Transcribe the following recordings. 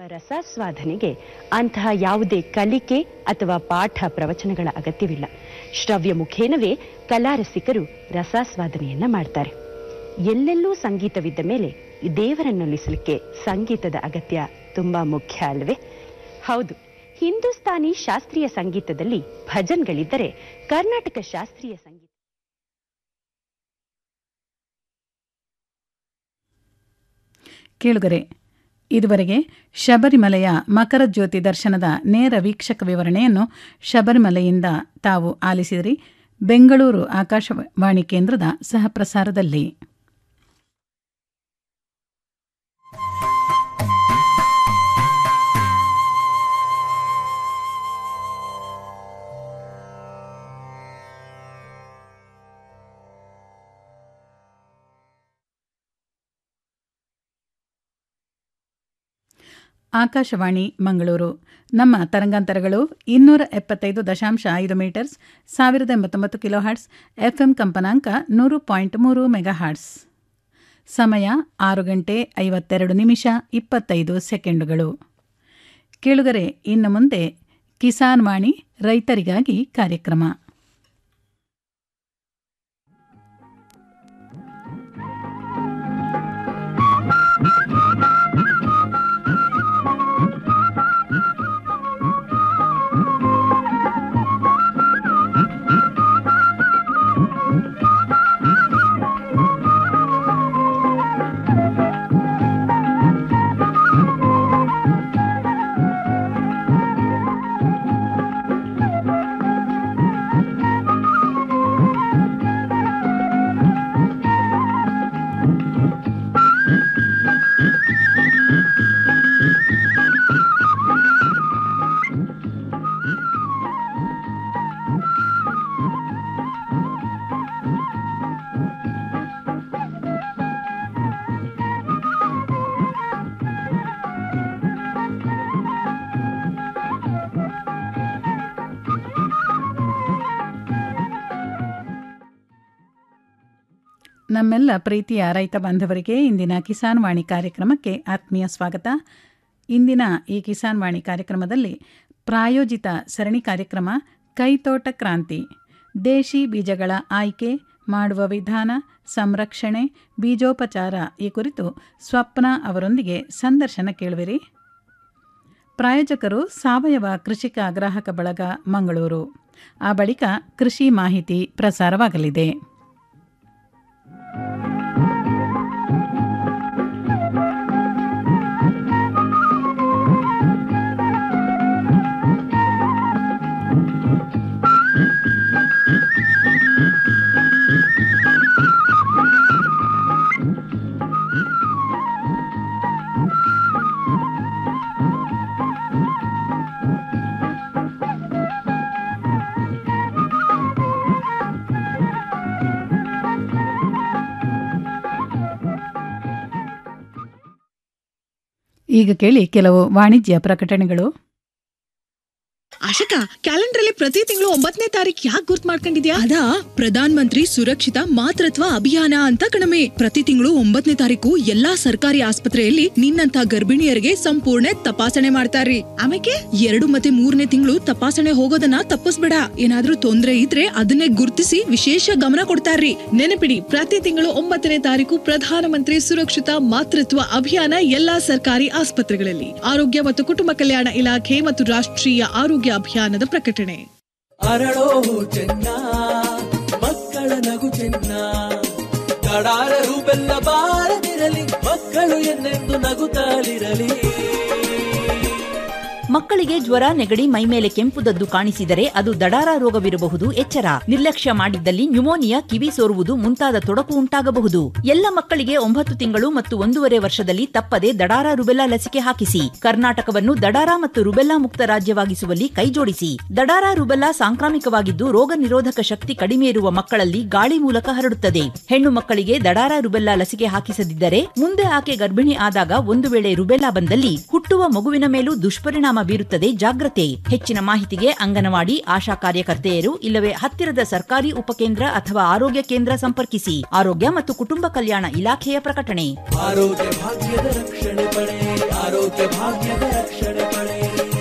ರಸಾಸ್ವಾದನೆಗೆ ಅಂತಹ ಯಾವುದೇ ಕಲಿಕೆ ಅಥವಾ ಪಾಠ ಪ್ರವಚನಗಳ ಅಗತ್ಯವಿಲ್ಲ ಶ್ರವ್ಯ ಮುಖೇನವೇ ಕಲಾರಸಿಕರು ರಸಾಸ್ವಾದನೆಯನ್ನ ಮಾಡ್ತಾರೆ ಎಲ್ಲೆಲ್ಲೂ ಸಂಗೀತವಿದ್ದ ಮೇಲೆ ದೇವರನ್ನೊಲಿಸಲಿಕ್ಕೆ ಸಂಗೀತದ ಅಗತ್ಯ ತುಂಬಾ ಮುಖ್ಯ ಅಲ್ವೇ ಹೌದು ಹಿಂದೂಸ್ತಾನಿ ಶಾಸ್ತ್ರೀಯ ಸಂಗೀತದಲ್ಲಿ ಭಜನ್ಗಳಿದ್ದರೆ ಕರ್ನಾಟಕ ಶಾಸ್ತ್ರೀಯ ಸಂಗೀತ ಕೇಳುಗರೆ ಇದುವರೆಗೆ ಶಬರಿಮಲೆಯ ಮಕರ ಜ್ಯೋತಿ ದರ್ಶನದ ನೇರ ವೀಕ್ಷಕ ವಿವರಣೆಯನ್ನು ಶಬರಿಮಲೆಯಿಂದ ತಾವು ಆಲಿಸಿದಿರಿ ಬೆಂಗಳೂರು ಆಕಾಶವಾಣಿ ಕೇಂದ್ರದ ಸಹಪ್ರಸಾರದಲ್ಲಿ ಆಕಾಶವಾಣಿ ಮಂಗಳೂರು ನಮ್ಮ ತರಂಗಾಂತರಗಳು ಇನ್ನೂರ ಎಪ್ಪತ್ತೈದು ದಶಾಂಶ ಐದು ಮೀಟರ್ಸ್ ಸಾವಿರದ ಎಂಬತ್ತೊಂಬತ್ತು ಕಿಲೋ ಹಾರ್ಟ್ಸ್ ಎಫ್ಎಂ ಕಂಪನಾಂಕ ನೂರು ಪಾಯಿಂಟ್ ಮೂರು ಮೆಗಾ ಹಾರ್ಟ್ಸ್ ಸಮಯ ಆರು ಗಂಟೆ ಐವತ್ತೆರಡು ನಿಮಿಷ ಇಪ್ಪತ್ತೈದು ಸೆಕೆಂಡುಗಳು ಕೇಳುಗರೆ ಇನ್ನು ಮುಂದೆ ಕಿಸಾನ್ ವಾಣಿ ರೈತರಿಗಾಗಿ ಕಾರ್ಯಕ್ರಮ ನಮ್ಮೆಲ್ಲ ಪ್ರೀತಿಯ ರೈತ ಬಾಂಧವರಿಗೆ ಇಂದಿನ ಕಿಸಾನ್ ವಾಣಿ ಕಾರ್ಯಕ್ರಮಕ್ಕೆ ಆತ್ಮೀಯ ಸ್ವಾಗತ ಇಂದಿನ ಈ ಕಿಸಾನ್ ವಾಣಿ ಕಾರ್ಯಕ್ರಮದಲ್ಲಿ ಪ್ರಾಯೋಜಿತ ಸರಣಿ ಕಾರ್ಯಕ್ರಮ ಕೈತೋಟ ಕ್ರಾಂತಿ ದೇಶಿ ಬೀಜಗಳ ಆಯ್ಕೆ ಮಾಡುವ ವಿಧಾನ ಸಂರಕ್ಷಣೆ ಬೀಜೋಪಚಾರ ಈ ಕುರಿತು ಸ್ವಪ್ನ ಅವರೊಂದಿಗೆ ಸಂದರ್ಶನ ಕೇಳುವಿರಿ ಪ್ರಾಯೋಜಕರು ಸಾವಯವ ಕೃಷಿಕ ಗ್ರಾಹಕ ಬಳಗ ಮಂಗಳೂರು ಆ ಬಳಿಕ ಕೃಷಿ ಮಾಹಿತಿ ಪ್ರಸಾರವಾಗಲಿದೆ ಈಗ ಕೇಳಿ ಕೆಲವು ವಾಣಿಜ್ಯ ಪ್ರಕಟಣೆಗಳು ಆಶಿಕಾ ಕ್ಯಾಲೆಂಡರ್ ಅಲ್ಲಿ ಪ್ರತಿ ತಿಂಗಳು ಒಂಬತ್ತನೇ ತಾರೀಕು ಯಾಕೆ ಗುರ್ತ್ ಮಾಡ್ಕೊಂಡಿದ್ಯಾ ಅದಾ ಪ್ರಧಾನ್ ಮಂತ್ರಿ ಸುರಕ್ಷಿತ ಮಾತೃತ್ವ ಅಭಿಯಾನ ಅಂತ ಕಣಮೆ ಪ್ರತಿ ತಿಂಗಳು ಒಂಬತ್ತನೇ ತಾರೀಕು ಎಲ್ಲಾ ಸರ್ಕಾರಿ ಆಸ್ಪತ್ರೆಯಲ್ಲಿ ನಿನ್ನಂತ ಗರ್ಭಿಣಿಯರಿಗೆ ಸಂಪೂರ್ಣ ತಪಾಸಣೆ ಮಾಡ್ತಾರ್ರಿ ಆಮೇಲೆ ಎರಡು ಮತ್ತೆ ಮೂರನೇ ತಿಂಗಳು ತಪಾಸಣೆ ಹೋಗೋದನ್ನ ತಪ್ಪಿಸ್ಬೇಡ ಏನಾದ್ರೂ ತೊಂದ್ರೆ ಇದ್ರೆ ಅದನ್ನೇ ಗುರ್ತಿಸಿ ವಿಶೇಷ ಗಮನ ಕೊಡ್ತಾರ್ರಿ ನೆನಪಿಡಿ ಪ್ರತಿ ತಿಂಗಳು ಒಂಬತ್ತನೇ ತಾರೀಕು ಪ್ರಧಾನ ಮಂತ್ರಿ ಸುರಕ್ಷಿತ ಮಾತೃತ್ವ ಅಭಿಯಾನ ಎಲ್ಲಾ ಸರ್ಕಾರಿ ಆಸ್ಪತ್ರೆಗಳಲ್ಲಿ ಆರೋಗ್ಯ ಮತ್ತು ಕುಟುಂಬ ಕಲ್ಯಾಣ ಇಲಾಖೆ ಮತ್ತು ರಾಷ್ಟ್ರೀಯ ಆರೋಗ್ಯ ಅಭಿಯಾನದ ಪ್ರಕಟಣೆ ಅರಳೋ ಚೆನ್ನ ಮಕ್ಕಳ ನಗು ಚೆನ್ನ ಕಡಾರರು ಬೆಲ್ಲ ಬಾರದಿರಲಿ ಮಕ್ಕಳು ಎನ್ನೆಂದು ನಗುತ್ತಾಲಿರಲಿ ಮಕ್ಕಳಿಗೆ ಜ್ವರ ನೆಗಡಿ ಮೈಮೇಲೆ ಕೆಂಪುದದ್ದು ಕಾಣಿಸಿದರೆ ಅದು ದಡಾರ ರೋಗವಿರಬಹುದು ಎಚ್ಚರ ನಿರ್ಲಕ್ಷ್ಯ ಮಾಡಿದ್ದಲ್ಲಿ ನ್ಯುಮೋನಿಯಾ ಕಿವಿ ಸೋರುವುದು ಮುಂತಾದ ತೊಡಕು ಉಂಟಾಗಬಹುದು ಎಲ್ಲ ಮಕ್ಕಳಿಗೆ ಒಂಬತ್ತು ತಿಂಗಳು ಮತ್ತು ಒಂದೂವರೆ ವರ್ಷದಲ್ಲಿ ತಪ್ಪದೆ ದಡಾರ ರುಬೆಲ್ಲಾ ಲಸಿಕೆ ಹಾಕಿಸಿ ಕರ್ನಾಟಕವನ್ನು ದಡಾರ ಮತ್ತು ರುಬೆಲ್ಲಾ ಮುಕ್ತ ರಾಜ್ಯವಾಗಿಸುವಲ್ಲಿ ಕೈಜೋಡಿಸಿ ದಡಾರ ರುಬೆಲ್ಲಾ ಸಾಂಕ್ರಾಮಿಕವಾಗಿದ್ದು ರೋಗ ನಿರೋಧಕ ಶಕ್ತಿ ಕಡಿಮೆ ಇರುವ ಮಕ್ಕಳಲ್ಲಿ ಗಾಳಿ ಮೂಲಕ ಹರಡುತ್ತದೆ ಹೆಣ್ಣು ಮಕ್ಕಳಿಗೆ ದಡಾರ ರುಬೆಲ್ಲಾ ಲಸಿಕೆ ಹಾಕಿಸದಿದ್ದರೆ ಮುಂದೆ ಆಕೆ ಗರ್ಭಿಣಿ ಆದಾಗ ಒಂದು ವೇಳೆ ರುಬೆಲ್ಲಾ ಬಂದಲ್ಲಿ ಹುಟ್ಟುವ ಮಗುವಿನ ಮೇಲೂ ದುಷ್ಪರಿಣಾಮ ಬೀರುತ್ತದೆ ಜಾಗ್ರತೆ ಹೆಚ್ಚಿನ ಮಾಹಿತಿಗೆ ಅಂಗನವಾಡಿ ಆಶಾ ಕಾರ್ಯಕರ್ತೆಯರು ಇಲ್ಲವೇ ಹತ್ತಿರದ ಸರ್ಕಾರಿ ಉಪಕೇಂದ್ರ ಅಥವಾ ಆರೋಗ್ಯ ಕೇಂದ್ರ ಸಂಪರ್ಕಿಸಿ ಆರೋಗ್ಯ ಮತ್ತು ಕುಟುಂಬ ಕಲ್ಯಾಣ ಇಲಾಖೆಯ ಪ್ರಕಟಣೆ ಆರೋಗ್ಯ ಭಾಗ್ಯದ ರಕ್ಷಣೆ ಪಡೆ ಆರೋಗ್ಯ ಭಾಗ್ಯದ ರಕ್ಷಣೆ ಪಡೆ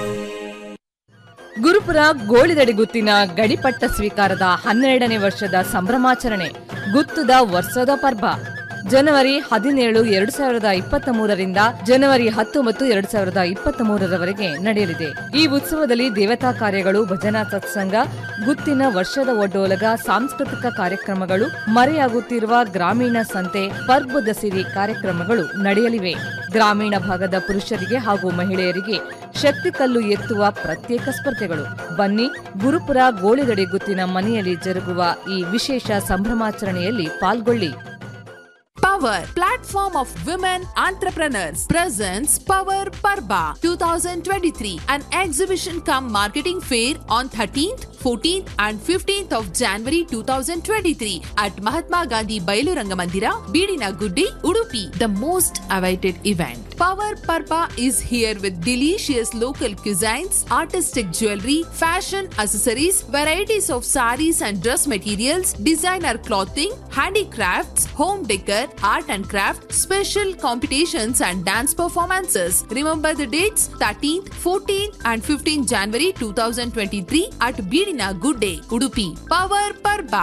ಗುರುಪುರ ಗೋಳಿದಡಿ ಗುತ್ತಿನ ಗಡಿಪಟ್ಟ ಸ್ವೀಕಾರದ ಹನ್ನೆರಡನೇ ವರ್ಷದ ಸಂಭ್ರಮಾಚರಣೆ ಗುತ್ತದ ವರ್ಷದ ಪರ್ವ ಜನವರಿ ಹದಿನೇಳು ಎರಡು ಸಾವಿರದ ಇಪ್ಪತ್ತ ಮೂರರಿಂದ ಜನವರಿ ಹತ್ತೊಂಬತ್ತು ಎರಡು ಸಾವಿರದ ಇಪ್ಪತ್ತ ಮೂರರವರೆಗೆ ನಡೆಯಲಿದೆ ಈ ಉತ್ಸವದಲ್ಲಿ ದೇವತಾ ಕಾರ್ಯಗಳು ಭಜನಾ ಸತ್ಸಂಗ ಗುತ್ತಿನ ವರ್ಷದ ಒಡ್ಡೋಲಗ ಸಾಂಸ್ಕೃತಿಕ ಕಾರ್ಯಕ್ರಮಗಳು ಮರೆಯಾಗುತ್ತಿರುವ ಗ್ರಾಮೀಣ ಸಂತೆ ಪರ್ಬದ ಸಿರಿ ಕಾರ್ಯಕ್ರಮಗಳು ನಡೆಯಲಿವೆ ಗ್ರಾಮೀಣ ಭಾಗದ ಪುರುಷರಿಗೆ ಹಾಗೂ ಮಹಿಳೆಯರಿಗೆ ಶಕ್ತಿ ಕಲ್ಲು ಎತ್ತುವ ಪ್ರತ್ಯೇಕ ಸ್ಪರ್ಧೆಗಳು ಬನ್ನಿ ಗುರುಪುರ ಗೋಳಿಗಡೆ ಗುತ್ತಿನ ಮನೆಯಲ್ಲಿ ಜರುಗುವ ಈ ವಿಶೇಷ ಸಂಭ್ರಮಾಚರಣೆಯಲ್ಲಿ ಪಾಲ್ಗೊಳ್ಳಿ Power, platform of women entrepreneurs, presents Power Parba 2023, an exhibition cum marketing fair on 13th, 14th, and 15th of January 2023 at Mahatma Gandhi Bailu Rangamandira, Bidina Guddi, Udupi. The most awaited event. Power Parba is here with delicious local cuisines, artistic jewelry, fashion accessories, varieties of saris and dress materials, designer clothing, handicrafts, home decor, art and craft, special competitions and dance performances. Remember the dates 13th, 14th and 15th January 2023 at Bidina Good Day, Udupi. Power Parba.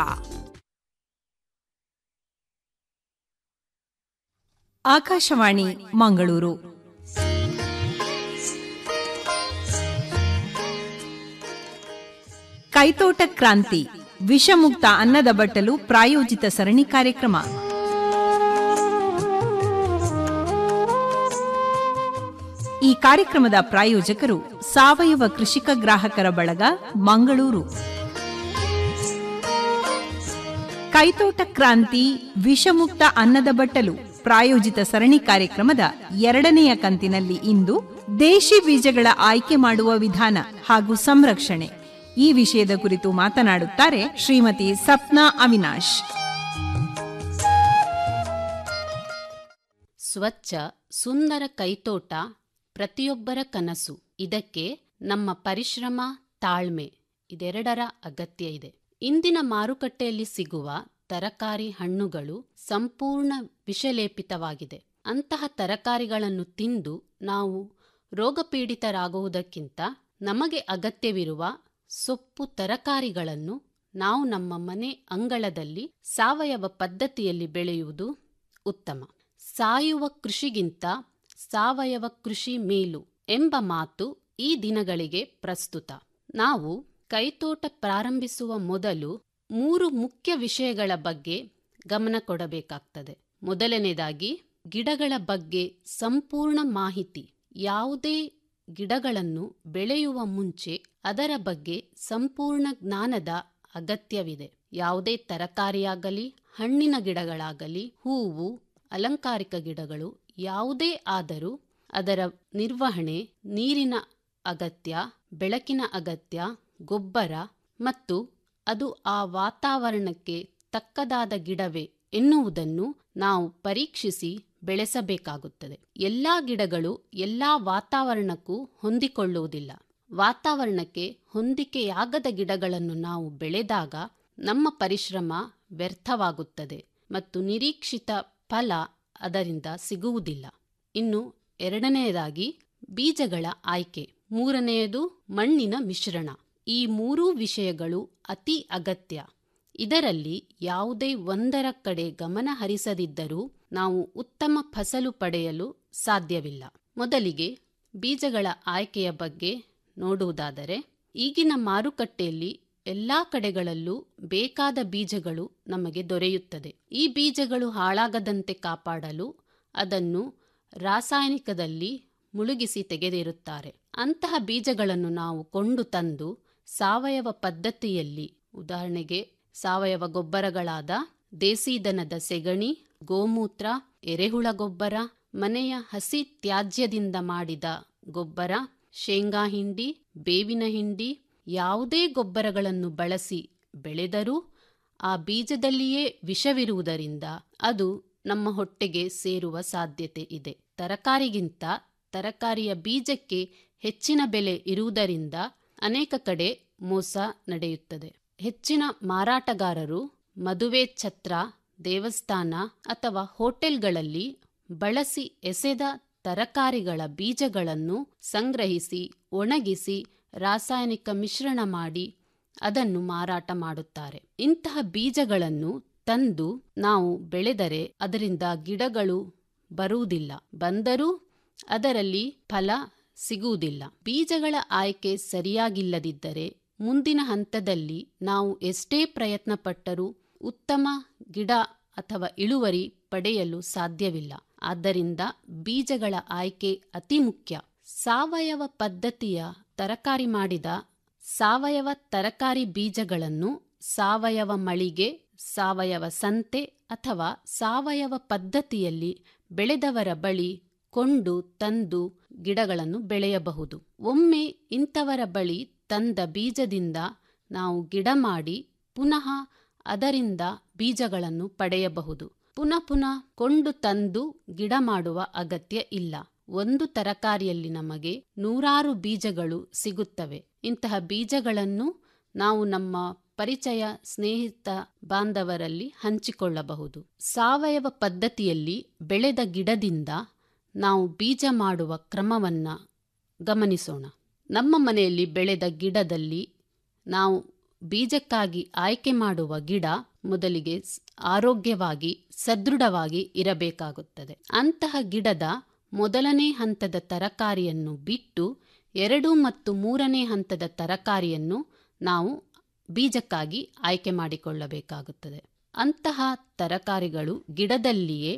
Akashvani Mangaluru ಕೈತೋಟ ಕ್ರಾಂತಿ ವಿಷಮುಕ್ತ ಅನ್ನದ ಬಟ್ಟಲು ಪ್ರಾಯೋಜಿತ ಸರಣಿ ಕಾರ್ಯಕ್ರಮ ಈ ಕಾರ್ಯಕ್ರಮದ ಪ್ರಾಯೋಜಕರು ಸಾವಯವ ಕೃಷಿಕ ಗ್ರಾಹಕರ ಬಳಗ ಮಂಗಳೂರು ಕೈತೋಟ ಕ್ರಾಂತಿ ವಿಷಮುಕ್ತ ಅನ್ನದ ಬಟ್ಟಲು ಪ್ರಾಯೋಜಿತ ಸರಣಿ ಕಾರ್ಯಕ್ರಮದ ಎರಡನೆಯ ಕಂತಿನಲ್ಲಿ ಇಂದು ದೇಶಿ ಬೀಜಗಳ ಆಯ್ಕೆ ಮಾಡುವ ವಿಧಾನ ಹಾಗೂ ಸಂರಕ್ಷಣೆ ಈ ವಿಷಯದ ಕುರಿತು ಮಾತನಾಡುತ್ತಾರೆ ಶ್ರೀಮತಿ ಸಪ್ನಾ ಅವಿನಾಶ್ ಸ್ವಚ್ಛ ಸುಂದರ ಕೈತೋಟ ಪ್ರತಿಯೊಬ್ಬರ ಕನಸು ಇದಕ್ಕೆ ನಮ್ಮ ಪರಿಶ್ರಮ ತಾಳ್ಮೆ ಇದೆರಡರ ಅಗತ್ಯ ಇದೆ ಇಂದಿನ ಮಾರುಕಟ್ಟೆಯಲ್ಲಿ ಸಿಗುವ ತರಕಾರಿ ಹಣ್ಣುಗಳು ಸಂಪೂರ್ಣ ವಿಷಲೇಪಿತವಾಗಿದೆ ಅಂತಹ ತರಕಾರಿಗಳನ್ನು ತಿಂದು ನಾವು ರೋಗಪೀಡಿತರಾಗುವುದಕ್ಕಿಂತ ನಮಗೆ ಅಗತ್ಯವಿರುವ ಸೊಪ್ಪು ತರಕಾರಿಗಳನ್ನು ನಾವು ನಮ್ಮ ಮನೆ ಅಂಗಳದಲ್ಲಿ ಸಾವಯವ ಪದ್ಧತಿಯಲ್ಲಿ ಬೆಳೆಯುವುದು ಉತ್ತಮ ಸಾಯುವ ಕೃಷಿಗಿಂತ ಸಾವಯವ ಕೃಷಿ ಮೇಲು ಎಂಬ ಮಾತು ಈ ದಿನಗಳಿಗೆ ಪ್ರಸ್ತುತ ನಾವು ಕೈತೋಟ ಪ್ರಾರಂಭಿಸುವ ಮೊದಲು ಮೂರು ಮುಖ್ಯ ವಿಷಯಗಳ ಬಗ್ಗೆ ಗಮನ ಕೊಡಬೇಕಾಗ್ತದೆ ಮೊದಲನೇದಾಗಿ ಗಿಡಗಳ ಬಗ್ಗೆ ಸಂಪೂರ್ಣ ಮಾಹಿತಿ ಯಾವುದೇ ಗಿಡಗಳನ್ನು ಬೆಳೆಯುವ ಮುಂಚೆ ಅದರ ಬಗ್ಗೆ ಸಂಪೂರ್ಣ ಜ್ಞಾನದ ಅಗತ್ಯವಿದೆ ಯಾವುದೇ ತರಕಾರಿಯಾಗಲಿ ಹಣ್ಣಿನ ಗಿಡಗಳಾಗಲಿ ಹೂವು ಅಲಂಕಾರಿಕ ಗಿಡಗಳು ಯಾವುದೇ ಆದರೂ ಅದರ ನಿರ್ವಹಣೆ ನೀರಿನ ಅಗತ್ಯ ಬೆಳಕಿನ ಅಗತ್ಯ ಗೊಬ್ಬರ ಮತ್ತು ಅದು ಆ ವಾತಾವರಣಕ್ಕೆ ತಕ್ಕದಾದ ಗಿಡವೇ ಎನ್ನುವುದನ್ನು ನಾವು ಪರೀಕ್ಷಿಸಿ ಬೆಳೆಸಬೇಕಾಗುತ್ತದೆ ಎಲ್ಲಾ ಗಿಡಗಳು ಎಲ್ಲಾ ವಾತಾವರಣಕ್ಕೂ ಹೊಂದಿಕೊಳ್ಳುವುದಿಲ್ಲ ವಾತಾವರಣಕ್ಕೆ ಹೊಂದಿಕೆಯಾಗದ ಗಿಡಗಳನ್ನು ನಾವು ಬೆಳೆದಾಗ ನಮ್ಮ ಪರಿಶ್ರಮ ವ್ಯರ್ಥವಾಗುತ್ತದೆ ಮತ್ತು ನಿರೀಕ್ಷಿತ ಫಲ ಅದರಿಂದ ಸಿಗುವುದಿಲ್ಲ ಇನ್ನು ಎರಡನೆಯದಾಗಿ ಬೀಜಗಳ ಆಯ್ಕೆ ಮೂರನೆಯದು ಮಣ್ಣಿನ ಮಿಶ್ರಣ ಈ ಮೂರೂ ವಿಷಯಗಳು ಅತಿ ಅಗತ್ಯ ಇದರಲ್ಲಿ ಯಾವುದೇ ಒಂದರ ಕಡೆ ಗಮನ ಹರಿಸದಿದ್ದರೂ ನಾವು ಉತ್ತಮ ಫಸಲು ಪಡೆಯಲು ಸಾಧ್ಯವಿಲ್ಲ ಮೊದಲಿಗೆ ಬೀಜಗಳ ಆಯ್ಕೆಯ ಬಗ್ಗೆ ನೋಡುವುದಾದರೆ ಈಗಿನ ಮಾರುಕಟ್ಟೆಯಲ್ಲಿ ಎಲ್ಲಾ ಕಡೆಗಳಲ್ಲೂ ಬೇಕಾದ ಬೀಜಗಳು ನಮಗೆ ದೊರೆಯುತ್ತದೆ ಈ ಬೀಜಗಳು ಹಾಳಾಗದಂತೆ ಕಾಪಾಡಲು ಅದನ್ನು ರಾಸಾಯನಿಕದಲ್ಲಿ ಮುಳುಗಿಸಿ ತೆಗೆದಿರುತ್ತಾರೆ ಅಂತಹ ಬೀಜಗಳನ್ನು ನಾವು ಕೊಂಡು ತಂದು ಸಾವಯವ ಪದ್ಧತಿಯಲ್ಲಿ ಉದಾಹರಣೆಗೆ ಸಾವಯವ ಗೊಬ್ಬರಗಳಾದ ದೇಸಿ ದನದ ಸೆಗಣಿ ಗೋಮೂತ್ರ ಎರೆಹುಳ ಗೊಬ್ಬರ ಮನೆಯ ಹಸಿ ತ್ಯಾಜ್ಯದಿಂದ ಮಾಡಿದ ಗೊಬ್ಬರ ಶೇಂಗಾ ಹಿಂಡಿ ಬೇವಿನ ಹಿಂಡಿ ಯಾವುದೇ ಗೊಬ್ಬರಗಳನ್ನು ಬಳಸಿ ಬೆಳೆದರೂ ಆ ಬೀಜದಲ್ಲಿಯೇ ವಿಷವಿರುವುದರಿಂದ ಅದು ನಮ್ಮ ಹೊಟ್ಟೆಗೆ ಸೇರುವ ಸಾಧ್ಯತೆ ಇದೆ ತರಕಾರಿಗಿಂತ ತರಕಾರಿಯ ಬೀಜಕ್ಕೆ ಹೆಚ್ಚಿನ ಬೆಲೆ ಇರುವುದರಿಂದ ಅನೇಕ ಕಡೆ ಮೋಸ ನಡೆಯುತ್ತದೆ ಹೆಚ್ಚಿನ ಮಾರಾಟಗಾರರು ಮದುವೆ ಛತ್ರ ದೇವಸ್ಥಾನ ಅಥವಾ ಹೋಟೆಲ್ಗಳಲ್ಲಿ ಬಳಸಿ ಎಸೆದ ತರಕಾರಿಗಳ ಬೀಜಗಳನ್ನು ಸಂಗ್ರಹಿಸಿ ಒಣಗಿಸಿ ರಾಸಾಯನಿಕ ಮಿಶ್ರಣ ಮಾಡಿ ಅದನ್ನು ಮಾರಾಟ ಮಾಡುತ್ತಾರೆ ಇಂತಹ ಬೀಜಗಳನ್ನು ತಂದು ನಾವು ಬೆಳೆದರೆ ಅದರಿಂದ ಗಿಡಗಳು ಬರುವುದಿಲ್ಲ ಬಂದರೂ ಅದರಲ್ಲಿ ಫಲ ಸಿಗುವುದಿಲ್ಲ ಬೀಜಗಳ ಆಯ್ಕೆ ಸರಿಯಾಗಿಲ್ಲದಿದ್ದರೆ ಮುಂದಿನ ಹಂತದಲ್ಲಿ ನಾವು ಎಷ್ಟೇ ಪ್ರಯತ್ನ ಪಟ್ಟರೂ ಉತ್ತಮ ಗಿಡ ಅಥವಾ ಇಳುವರಿ ಪಡೆಯಲು ಸಾಧ್ಯವಿಲ್ಲ ಆದ್ದರಿಂದ ಬೀಜಗಳ ಆಯ್ಕೆ ಅತಿ ಮುಖ್ಯ ಸಾವಯವ ಪದ್ಧತಿಯ ತರಕಾರಿ ಮಾಡಿದ ಸಾವಯವ ತರಕಾರಿ ಬೀಜಗಳನ್ನು ಸಾವಯವ ಮಳಿಗೆ ಸಾವಯವ ಸಂತೆ ಅಥವಾ ಸಾವಯವ ಪದ್ಧತಿಯಲ್ಲಿ ಬೆಳೆದವರ ಬಳಿ ಕೊಂಡು ತಂದು ಗಿಡಗಳನ್ನು ಬೆಳೆಯಬಹುದು ಒಮ್ಮೆ ಇಂಥವರ ಬಳಿ ತಂದ ಬೀಜದಿಂದ ನಾವು ಗಿಡ ಮಾಡಿ ಪುನಃ ಅದರಿಂದ ಬೀಜಗಳನ್ನು ಪಡೆಯಬಹುದು ಪುನಃ ಪುನಃ ಕೊಂಡು ತಂದು ಗಿಡ ಮಾಡುವ ಅಗತ್ಯ ಇಲ್ಲ ಒಂದು ತರಕಾರಿಯಲ್ಲಿ ನಮಗೆ ನೂರಾರು ಬೀಜಗಳು ಸಿಗುತ್ತವೆ ಇಂತಹ ಬೀಜಗಳನ್ನು ನಾವು ನಮ್ಮ ಪರಿಚಯ ಸ್ನೇಹಿತ ಬಾಂಧವರಲ್ಲಿ ಹಂಚಿಕೊಳ್ಳಬಹುದು ಸಾವಯವ ಪದ್ಧತಿಯಲ್ಲಿ ಬೆಳೆದ ಗಿಡದಿಂದ ನಾವು ಬೀಜ ಮಾಡುವ ಕ್ರಮವನ್ನು ಗಮನಿಸೋಣ ನಮ್ಮ ಮನೆಯಲ್ಲಿ ಬೆಳೆದ ಗಿಡದಲ್ಲಿ ನಾವು ಬೀಜಕ್ಕಾಗಿ ಆಯ್ಕೆ ಮಾಡುವ ಗಿಡ ಮೊದಲಿಗೆ ಆರೋಗ್ಯವಾಗಿ ಸದೃಢವಾಗಿ ಇರಬೇಕಾಗುತ್ತದೆ ಅಂತಹ ಗಿಡದ ಮೊದಲನೇ ಹಂತದ ತರಕಾರಿಯನ್ನು ಬಿಟ್ಟು ಎರಡು ಮತ್ತು ಮೂರನೇ ಹಂತದ ತರಕಾರಿಯನ್ನು ನಾವು ಬೀಜಕ್ಕಾಗಿ ಆಯ್ಕೆ ಮಾಡಿಕೊಳ್ಳಬೇಕಾಗುತ್ತದೆ ಅಂತಹ ತರಕಾರಿಗಳು ಗಿಡದಲ್ಲಿಯೇ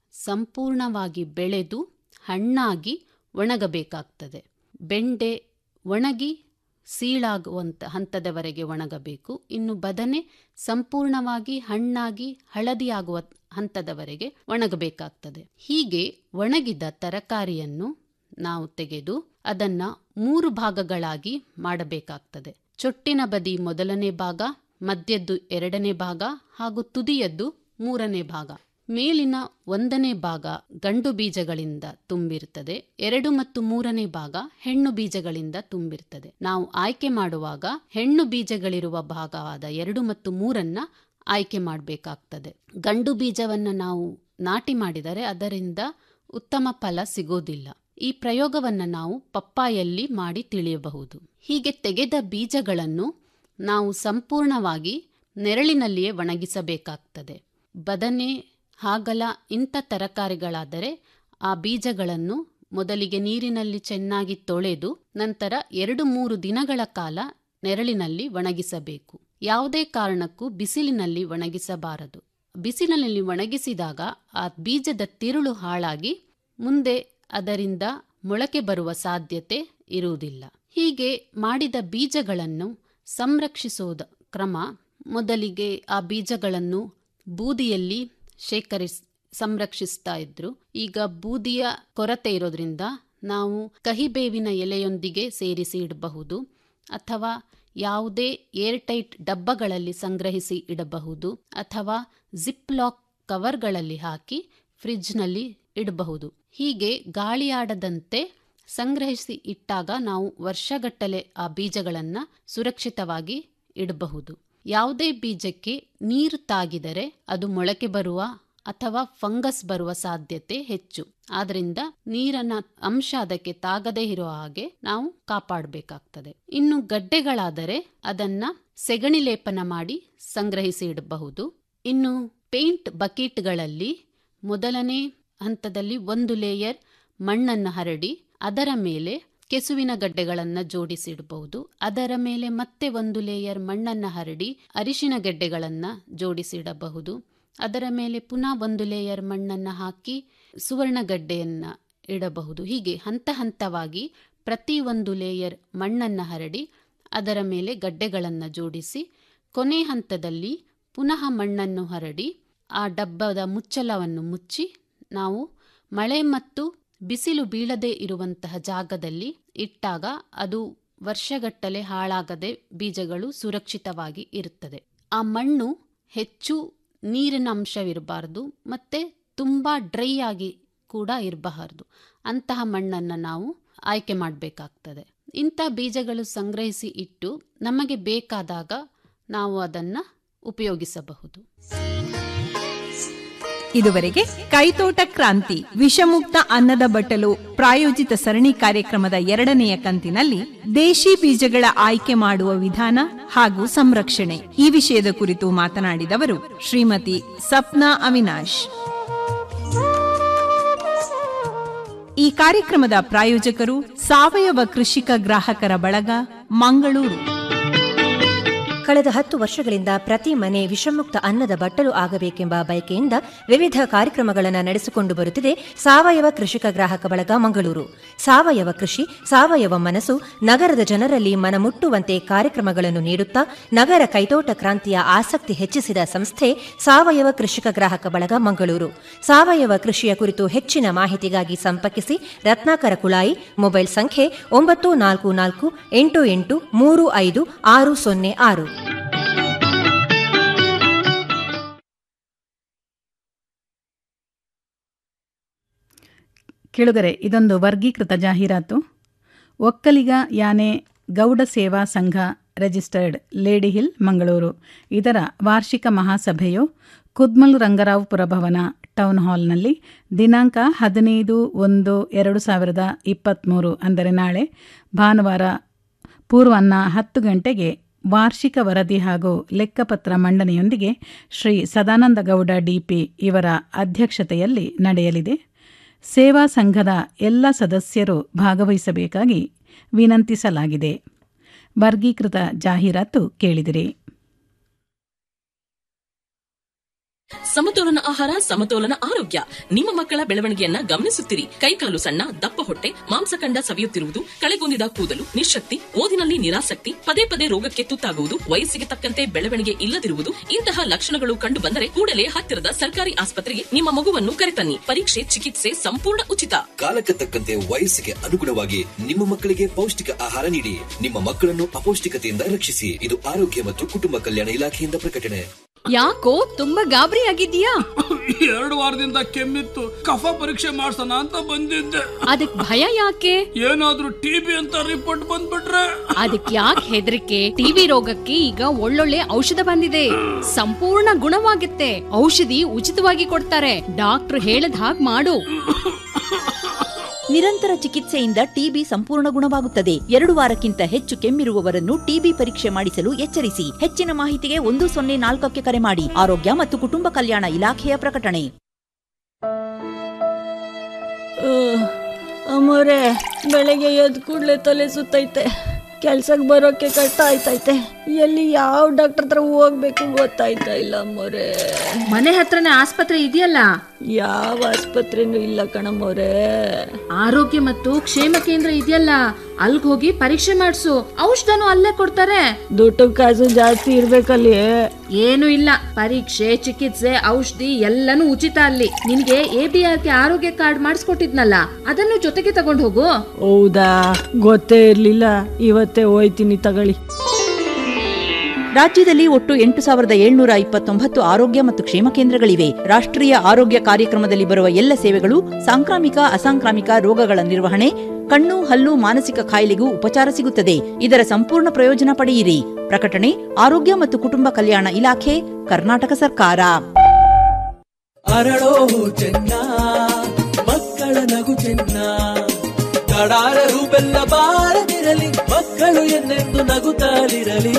ಸಂಪೂರ್ಣವಾಗಿ ಬೆಳೆದು ಹಣ್ಣಾಗಿ ಒಣಗಬೇಕಾಗ್ತದೆ ಬೆಂಡೆ ಒಣಗಿ ಸೀಳಾಗುವಂತ ಹಂತದವರೆಗೆ ಒಣಗಬೇಕು ಇನ್ನು ಬದನೆ ಸಂಪೂರ್ಣವಾಗಿ ಹಣ್ಣಾಗಿ ಹಳದಿಯಾಗುವ ಹಂತದವರೆಗೆ ಒಣಗಬೇಕಾಗ್ತದೆ ಹೀಗೆ ಒಣಗಿದ ತರಕಾರಿಯನ್ನು ನಾವು ತೆಗೆದು ಅದನ್ನ ಮೂರು ಭಾಗಗಳಾಗಿ ಮಾಡಬೇಕಾಗ್ತದೆ ಚೊಟ್ಟಿನ ಬದಿ ಮೊದಲನೇ ಭಾಗ ಮಧ್ಯದ್ದು ಎರಡನೇ ಭಾಗ ಹಾಗೂ ತುದಿಯದ್ದು ಮೂರನೇ ಭಾಗ ಮೇಲಿನ ಒಂದನೇ ಭಾಗ ಗಂಡು ಬೀಜಗಳಿಂದ ತುಂಬಿರುತ್ತದೆ ಎರಡು ಮತ್ತು ಮೂರನೇ ಭಾಗ ಹೆಣ್ಣು ಬೀಜಗಳಿಂದ ತುಂಬಿರ್ತದೆ ನಾವು ಆಯ್ಕೆ ಮಾಡುವಾಗ ಹೆಣ್ಣು ಬೀಜಗಳಿರುವ ಭಾಗವಾದ ಎರಡು ಮತ್ತು ಮೂರನ್ನ ಆಯ್ಕೆ ಮಾಡಬೇಕಾಗ್ತದೆ ಗಂಡು ಬೀಜವನ್ನು ನಾವು ನಾಟಿ ಮಾಡಿದರೆ ಅದರಿಂದ ಉತ್ತಮ ಫಲ ಸಿಗೋದಿಲ್ಲ ಈ ಪ್ರಯೋಗವನ್ನು ನಾವು ಪಪ್ಪಾಯಲ್ಲಿ ಮಾಡಿ ತಿಳಿಯಬಹುದು ಹೀಗೆ ತೆಗೆದ ಬೀಜಗಳನ್ನು ನಾವು ಸಂಪೂರ್ಣವಾಗಿ ನೆರಳಿನಲ್ಲಿಯೇ ಒಣಗಿಸಬೇಕಾಗ್ತದೆ ಬದನೆ ಹಾಗಲ ಇಂಥ ತರಕಾರಿಗಳಾದರೆ ಆ ಬೀಜಗಳನ್ನು ಮೊದಲಿಗೆ ನೀರಿನಲ್ಲಿ ಚೆನ್ನಾಗಿ ತೊಳೆದು ನಂತರ ಎರಡು ಮೂರು ದಿನಗಳ ಕಾಲ ನೆರಳಿನಲ್ಲಿ ಒಣಗಿಸಬೇಕು ಯಾವುದೇ ಕಾರಣಕ್ಕೂ ಬಿಸಿಲಿನಲ್ಲಿ ಒಣಗಿಸಬಾರದು ಬಿಸಿಲಿನಲ್ಲಿ ಒಣಗಿಸಿದಾಗ ಆ ಬೀಜದ ತಿರುಳು ಹಾಳಾಗಿ ಮುಂದೆ ಅದರಿಂದ ಮೊಳಕೆ ಬರುವ ಸಾಧ್ಯತೆ ಇರುವುದಿಲ್ಲ ಹೀಗೆ ಮಾಡಿದ ಬೀಜಗಳನ್ನು ಸಂರಕ್ಷಿಸುವುದ ಕ್ರಮ ಮೊದಲಿಗೆ ಆ ಬೀಜಗಳನ್ನು ಬೂದಿಯಲ್ಲಿ ಶೇಖರಿಸ್ ಸಂರಕ್ಷಿಸ್ತಾ ಇದ್ರು ಈಗ ಬೂದಿಯ ಕೊರತೆ ಇರೋದ್ರಿಂದ ನಾವು ಕಹಿಬೇವಿನ ಎಲೆಯೊಂದಿಗೆ ಸೇರಿಸಿ ಇಡಬಹುದು ಅಥವಾ ಯಾವುದೇ ಏರ್ಟೈಟ್ ಡಬ್ಬಗಳಲ್ಲಿ ಸಂಗ್ರಹಿಸಿ ಇಡಬಹುದು ಅಥವಾ ಜಿಪ್ ಲಾಕ್ ಕವರ್ಗಳಲ್ಲಿ ಹಾಕಿ ಫ್ರಿಡ್ಜ್ನಲ್ಲಿ ಇಡಬಹುದು ಹೀಗೆ ಗಾಳಿಯಾಡದಂತೆ ಸಂಗ್ರಹಿಸಿ ಇಟ್ಟಾಗ ನಾವು ವರ್ಷಗಟ್ಟಲೆ ಆ ಬೀಜಗಳನ್ನು ಸುರಕ್ಷಿತವಾಗಿ ಇಡಬಹುದು ಯಾವುದೇ ಬೀಜಕ್ಕೆ ನೀರು ತಾಗಿದರೆ ಅದು ಮೊಳಕೆ ಬರುವ ಅಥವಾ ಫಂಗಸ್ ಬರುವ ಸಾಧ್ಯತೆ ಹೆಚ್ಚು ಆದ್ರಿಂದ ನೀರನ್ನ ಅಂಶ ಅದಕ್ಕೆ ತಾಗದೇ ಇರುವ ಹಾಗೆ ನಾವು ಕಾಪಾಡಬೇಕಾಗ್ತದೆ ಇನ್ನು ಗಡ್ಡೆಗಳಾದರೆ ಅದನ್ನ ಸೆಗಣಿ ಲೇಪನ ಮಾಡಿ ಸಂಗ್ರಹಿಸಿ ಇಡಬಹುದು ಇನ್ನು ಪೇಂಟ್ ಬಕೆಟ್ಗಳಲ್ಲಿ ಮೊದಲನೇ ಹಂತದಲ್ಲಿ ಒಂದು ಲೇಯರ್ ಮಣ್ಣನ್ನು ಹರಡಿ ಅದರ ಮೇಲೆ ಕೆಸುವಿನ ಗಡ್ಡೆಗಳನ್ನು ಜೋಡಿಸಿಡಬಹುದು ಅದರ ಮೇಲೆ ಮತ್ತೆ ಒಂದು ಲೇಯರ್ ಮಣ್ಣನ್ನು ಹರಡಿ ಅರಿಶಿನ ಗೆಡ್ಡೆಗಳನ್ನು ಜೋಡಿಸಿಡಬಹುದು ಅದರ ಮೇಲೆ ಪುನಃ ಒಂದು ಲೇಯರ್ ಮಣ್ಣನ್ನು ಹಾಕಿ ಸುವರ್ಣಗಡ್ಡೆಯನ್ನು ಇಡಬಹುದು ಹೀಗೆ ಹಂತ ಹಂತವಾಗಿ ಪ್ರತಿ ಒಂದು ಲೇಯರ್ ಮಣ್ಣನ್ನು ಹರಡಿ ಅದರ ಮೇಲೆ ಗಡ್ಡೆಗಳನ್ನು ಜೋಡಿಸಿ ಕೊನೆ ಹಂತದಲ್ಲಿ ಪುನಃ ಮಣ್ಣನ್ನು ಹರಡಿ ಆ ಡಬ್ಬದ ಮುಚ್ಚಳವನ್ನು ಮುಚ್ಚಿ ನಾವು ಮಳೆ ಮತ್ತು ಬಿಸಿಲು ಬೀಳದೇ ಇರುವಂತಹ ಜಾಗದಲ್ಲಿ ಇಟ್ಟಾಗ ಅದು ವರ್ಷಗಟ್ಟಲೆ ಹಾಳಾಗದೆ ಬೀಜಗಳು ಸುರಕ್ಷಿತವಾಗಿ ಇರುತ್ತದೆ ಆ ಮಣ್ಣು ಹೆಚ್ಚು ನೀರಿನ ಅಂಶವಿರಬಾರದು ಮತ್ತೆ ತುಂಬಾ ಡ್ರೈ ಆಗಿ ಕೂಡ ಇರಬಾರದು ಅಂತಹ ಮಣ್ಣನ್ನು ನಾವು ಆಯ್ಕೆ ಮಾಡಬೇಕಾಗ್ತದೆ ಇಂಥ ಬೀಜಗಳು ಸಂಗ್ರಹಿಸಿ ಇಟ್ಟು ನಮಗೆ ಬೇಕಾದಾಗ ನಾವು ಅದನ್ನು ಉಪಯೋಗಿಸಬಹುದು ಇದುವರೆಗೆ ಕೈತೋಟ ಕ್ರಾಂತಿ ವಿಷಮುಕ್ತ ಅನ್ನದ ಬಟ್ಟಲು ಪ್ರಾಯೋಜಿತ ಸರಣಿ ಕಾರ್ಯಕ್ರಮದ ಎರಡನೆಯ ಕಂತಿನಲ್ಲಿ ದೇಶಿ ಬೀಜಗಳ ಆಯ್ಕೆ ಮಾಡುವ ವಿಧಾನ ಹಾಗೂ ಸಂರಕ್ಷಣೆ ಈ ವಿಷಯದ ಕುರಿತು ಮಾತನಾಡಿದವರು ಶ್ರೀಮತಿ ಸಪ್ನಾ ಅವಿನಾಶ್ ಈ ಕಾರ್ಯಕ್ರಮದ ಪ್ರಾಯೋಜಕರು ಸಾವಯವ ಕೃಷಿಕ ಗ್ರಾಹಕರ ಬಳಗ ಮಂಗಳೂರು ಕಳೆದ ಹತ್ತು ವರ್ಷಗಳಿಂದ ಪ್ರತಿ ಮನೆ ವಿಷಮುಕ್ತ ಅನ್ನದ ಬಟ್ಟಲು ಆಗಬೇಕೆಂಬ ಬಯಕೆಯಿಂದ ವಿವಿಧ ಕಾರ್ಯಕ್ರಮಗಳನ್ನು ನಡೆಸಿಕೊಂಡು ಬರುತ್ತಿದೆ ಸಾವಯವ ಕೃಷಿಕ ಗ್ರಾಹಕ ಬಳಗ ಮಂಗಳೂರು ಸಾವಯವ ಕೃಷಿ ಸಾವಯವ ಮನಸ್ಸು ನಗರದ ಜನರಲ್ಲಿ ಮನಮುಟ್ಟುವಂತೆ ಕಾರ್ಯಕ್ರಮಗಳನ್ನು ನೀಡುತ್ತಾ ನಗರ ಕೈತೋಟ ಕ್ರಾಂತಿಯ ಆಸಕ್ತಿ ಹೆಚ್ಚಿಸಿದ ಸಂಸ್ಥೆ ಸಾವಯವ ಕೃಷಿಕ ಗ್ರಾಹಕ ಬಳಗ ಮಂಗಳೂರು ಸಾವಯವ ಕೃಷಿಯ ಕುರಿತು ಹೆಚ್ಚಿನ ಮಾಹಿತಿಗಾಗಿ ಸಂಪರ್ಕಿಸಿ ರತ್ನಾಕರ ಕುಳಾಯಿ ಮೊಬೈಲ್ ಸಂಖ್ಯೆ ಒಂಬತ್ತು ನಾಲ್ಕು ನಾಲ್ಕು ಎಂಟು ಎಂಟು ಮೂರು ಐದು ಆರು ಸೊನ್ನೆ ಆರು ಕೆಳಗರೆ ಇದೊಂದು ವರ್ಗೀಕೃತ ಜಾಹೀರಾತು ಒಕ್ಕಲಿಗ ಯಾನೆ ಗೌಡ ಸೇವಾ ಸಂಘ ರಿಜಿಸ್ಟರ್ಡ್ ಲೇಡಿ ಹಿಲ್ ಮಂಗಳೂರು ಇದರ ವಾರ್ಷಿಕ ಮಹಾಸಭೆಯು ಕುದ್ಮಲ್ ರಂಗರಾವ್ ಪುರಭವನ ಟೌನ್ ಹಾಲ್ನಲ್ಲಿ ದಿನಾಂಕ ಹದಿನೈದು ಒಂದು ಎರಡು ಸಾವಿರದ ಇಪ್ಪತ್ತ್ಮೂರು ಅಂದರೆ ನಾಳೆ ಭಾನುವಾರ ಪೂರ್ವಾಹ್ನ ಹತ್ತು ಗಂಟೆಗೆ ವಾರ್ಷಿಕ ವರದಿ ಹಾಗೂ ಲೆಕ್ಕಪತ್ರ ಮಂಡನೆಯೊಂದಿಗೆ ಶ್ರೀ ಸದಾನಂದ ಗೌಡ ಡಿಪಿ ಇವರ ಅಧ್ಯಕ್ಷತೆಯಲ್ಲಿ ನಡೆಯಲಿದೆ ಸೇವಾ ಸಂಘದ ಎಲ್ಲ ಸದಸ್ಯರು ಭಾಗವಹಿಸಬೇಕಾಗಿ ವಿನಂತಿಸಲಾಗಿದೆ ವರ್ಗೀಕೃತ ಜಾಹೀರಾತು ಕೇಳಿದಿರಿ ಸಮತೋಲನ ಆಹಾರ ಸಮತೋಲನ ಆರೋಗ್ಯ ನಿಮ್ಮ ಮಕ್ಕಳ ಬೆಳವಣಿಗೆಯನ್ನ ಗಮನಿಸುತ್ತಿರಿ ಕೈಕಾಲು ಸಣ್ಣ ದಪ್ಪ ಹೊಟ್ಟೆ ಮಾಂಸಖಂಡ ಸವಿಯುತ್ತಿರುವುದು ಕಳೆಗುಂದಿದ ಕೂದಲು ನಿಶಕ್ತಿ ಓದಿನಲ್ಲಿ ನಿರಾಸಕ್ತಿ ಪದೇ ಪದೇ ರೋಗಕ್ಕೆ ತುತ್ತಾಗುವುದು ವಯಸ್ಸಿಗೆ ತಕ್ಕಂತೆ ಬೆಳವಣಿಗೆ ಇಲ್ಲದಿರುವುದು ಇಂತಹ ಲಕ್ಷಣಗಳು ಕಂಡು ಬಂದರೆ ಕೂಡಲೇ ಹತ್ತಿರದ ಸರ್ಕಾರಿ ಆಸ್ಪತ್ರೆಗೆ ನಿಮ್ಮ ಮಗುವನ್ನು ಕರೆತನ್ನಿ ಪರೀಕ್ಷೆ ಚಿಕಿತ್ಸೆ ಸಂಪೂರ್ಣ ಉಚಿತ ಕಾಲಕ್ಕೆ ತಕ್ಕಂತೆ ವಯಸ್ಸಿಗೆ ಅನುಗುಣವಾಗಿ ನಿಮ್ಮ ಮಕ್ಕಳಿಗೆ ಪೌಷ್ಟಿಕ ಆಹಾರ ನೀಡಿ ನಿಮ್ಮ ಮಕ್ಕಳನ್ನು ಅಪೌಷ್ಟಿಕತೆಯಿಂದ ರಕ್ಷಿಸಿ ಇದು ಆರೋಗ್ಯ ಮತ್ತು ಕುಟುಂಬ ಕಲ್ಯಾಣ ಇಲಾಖೆಯಿಂದ ಪ್ರಕಟಣೆ ಯಾಕೋ ತುಂಬಾ ಗಾಬರಿ ಆಗಿದ್ಯಾ ಎರಡು ವಾರದಿಂದ ಕೆಮ್ಮಿತ್ತು ಕಫ ಪರೀಕ್ಷೆ ಮಾಡ್ಸೋಣ ಅಂತ ಬಂದಿದ್ದೆ ಅದಕ್ ಭಯ ಯಾಕೆ ಏನಾದ್ರೂ ಟಿಬಿ ಅಂತ ರಿಪೋರ್ಟ್ ಬಂದ್ಬಿಟ್ರೆ ಅದಕ್ ಯಾಕೆ ಹೆದರಿಕೆ ಟಿವಿ ರೋಗಕ್ಕೆ ಈಗ ಒಳ್ಳೊಳ್ಳೆ ಔಷಧ ಬಂದಿದೆ ಸಂಪೂರ್ಣ ಗುಣವಾಗುತ್ತೆ ಔಷಧಿ ಉಚಿತವಾಗಿ ಕೊಡ್ತಾರೆ ಡಾಕ್ಟರ್ ಹೇಳದ್ ಹಾಗ್ ಮಾಡು ನಿರಂತರ ಚಿಕಿತ್ಸೆಯಿಂದ ಟಿಬಿ ಸಂಪೂರ್ಣ ಗುಣವಾಗುತ್ತದೆ ಎರಡು ವಾರಕ್ಕಿಂತ ಹೆಚ್ಚು ಕೆಮ್ಮಿರುವವರನ್ನು ಟಿಬಿ ಪರೀಕ್ಷೆ ಮಾಡಿಸಲು ಎಚ್ಚರಿಸಿ ಹೆಚ್ಚಿನ ಮಾಹಿತಿಗೆ ಒಂದು ಸೊನ್ನೆ ನಾಲ್ಕಕ್ಕೆ ಕರೆ ಮಾಡಿ ಆರೋಗ್ಯ ಮತ್ತು ಕುಟುಂಬ ಕಲ್ಯಾಣ ಇಲಾಖೆಯ ಪ್ರಕಟಣೆ ಅಮ್ಮೋರೆ ಬೆಳಗ್ಗೆ ಎದ್ದು ಕೂಡಲೇ ತಲೆ ಸುತ್ತೈತೆ ಕೆಲ್ಸಕ್ಕೆ ಬರೋಕೆ ಕಷ್ಟ ಆಯ್ತೈತೆ ಎಲ್ಲಿ ಯಾವ ಡಾಕ್ಟರ್ ಹತ್ರ ಹೋಗ್ಬೇಕು ಗೊತ್ತಾಯ್ತಾ ಇಲ್ಲ ಅಮ್ಮೋರೆ ಮನೆ ಹತ್ರನೇ ಆಸ್ಪತ್ರೆ ಇದೆಯಲ್ಲ ಯಾವ ಆಸ್ಪತ್ರೆನೂ ಇಲ್ಲ ಕಣಮ್ಮೋರೆ ಆರೋಗ್ಯ ಮತ್ತು ಕ್ಷೇಮ ಕೇಂದ್ರ ಇದೆಯಲ್ಲ ಅಲ್ಗ್ ಹೋಗಿ ಪರೀಕ್ಷೆ ಮಾಡಿಸು ಔಷಧನು ಅಲ್ಲೇ ಕೊಡ್ತಾರೆ ದುಡ್ಡು ಕಾಸು ಜಾಸ್ತಿ ಇರ್ಬೇಕಲ್ಲಿ ಏನು ಇಲ್ಲ ಪರೀಕ್ಷೆ ಚಿಕಿತ್ಸೆ ಔಷಧಿ ಎಲ್ಲನೂ ಉಚಿತ ಅಲ್ಲಿ ನಿನ್ಗೆ ಎ ಬಿ ಆರ್ ಕೆ ಆರೋಗ್ಯ ಕಾರ್ಡ್ ಮಾಡಿಸ್ಕೊಟ್ಟಿದ್ನಲ್ಲ ಅದನ್ನು ಜೊತೆಗೆ ತಗೊಂಡು ಹೋಗು ಹೌದಾ ಗೊತ್ತೇ ಇರ್ಲಿಲ್ಲ ಇವತ್ತೇ ಹೋಯ್ತೀನಿ ತಗೊಳ್ಳಿ ರಾಜ್ಯದಲ್ಲಿ ಒಟ್ಟು ಎಂಟು ಸಾವಿರದ ಏಳ್ನೂರ ಇಪ್ಪತ್ತೊಂಬತ್ತು ಆರೋಗ್ಯ ಮತ್ತು ಕ್ಷೇಮ ಕೇಂದ್ರಗಳಿವೆ ರಾಷ್ಟ್ರೀಯ ಆರೋಗ್ಯ ಕಾರ್ಯಕ್ರಮದಲ್ಲಿ ಬರುವ ಎಲ್ಲ ಸೇವೆಗಳು ಸಾಂಕ್ರಾಮಿಕ ಅಸಾಂಕ್ರಾಮಿಕ ರೋಗಗಳ ನಿರ್ವಹಣೆ ಕಣ್ಣು ಹಲ್ಲು ಮಾನಸಿಕ ಕಾಯಿಲೆಗೂ ಉಪಚಾರ ಸಿಗುತ್ತದೆ ಇದರ ಸಂಪೂರ್ಣ ಪ್ರಯೋಜನ ಪಡೆಯಿರಿ ಪ್ರಕಟಣೆ ಆರೋಗ್ಯ ಮತ್ತು ಕುಟುಂಬ ಕಲ್ಯಾಣ ಇಲಾಖೆ ಕರ್ನಾಟಕ ಸರ್ಕಾರ ಅರಳೋ ಚೆನ್ನ ಮಕ್ಕಳ ನಗು ಚೆನ್ನ ಕಡಾರರು ಬೆಲ್ಲ ಬಾರದಿರಲಿ ಮಕ್ಕಳು ಎನ್ನೆಂದು ನಗುತ್ತಲಿರಲಿ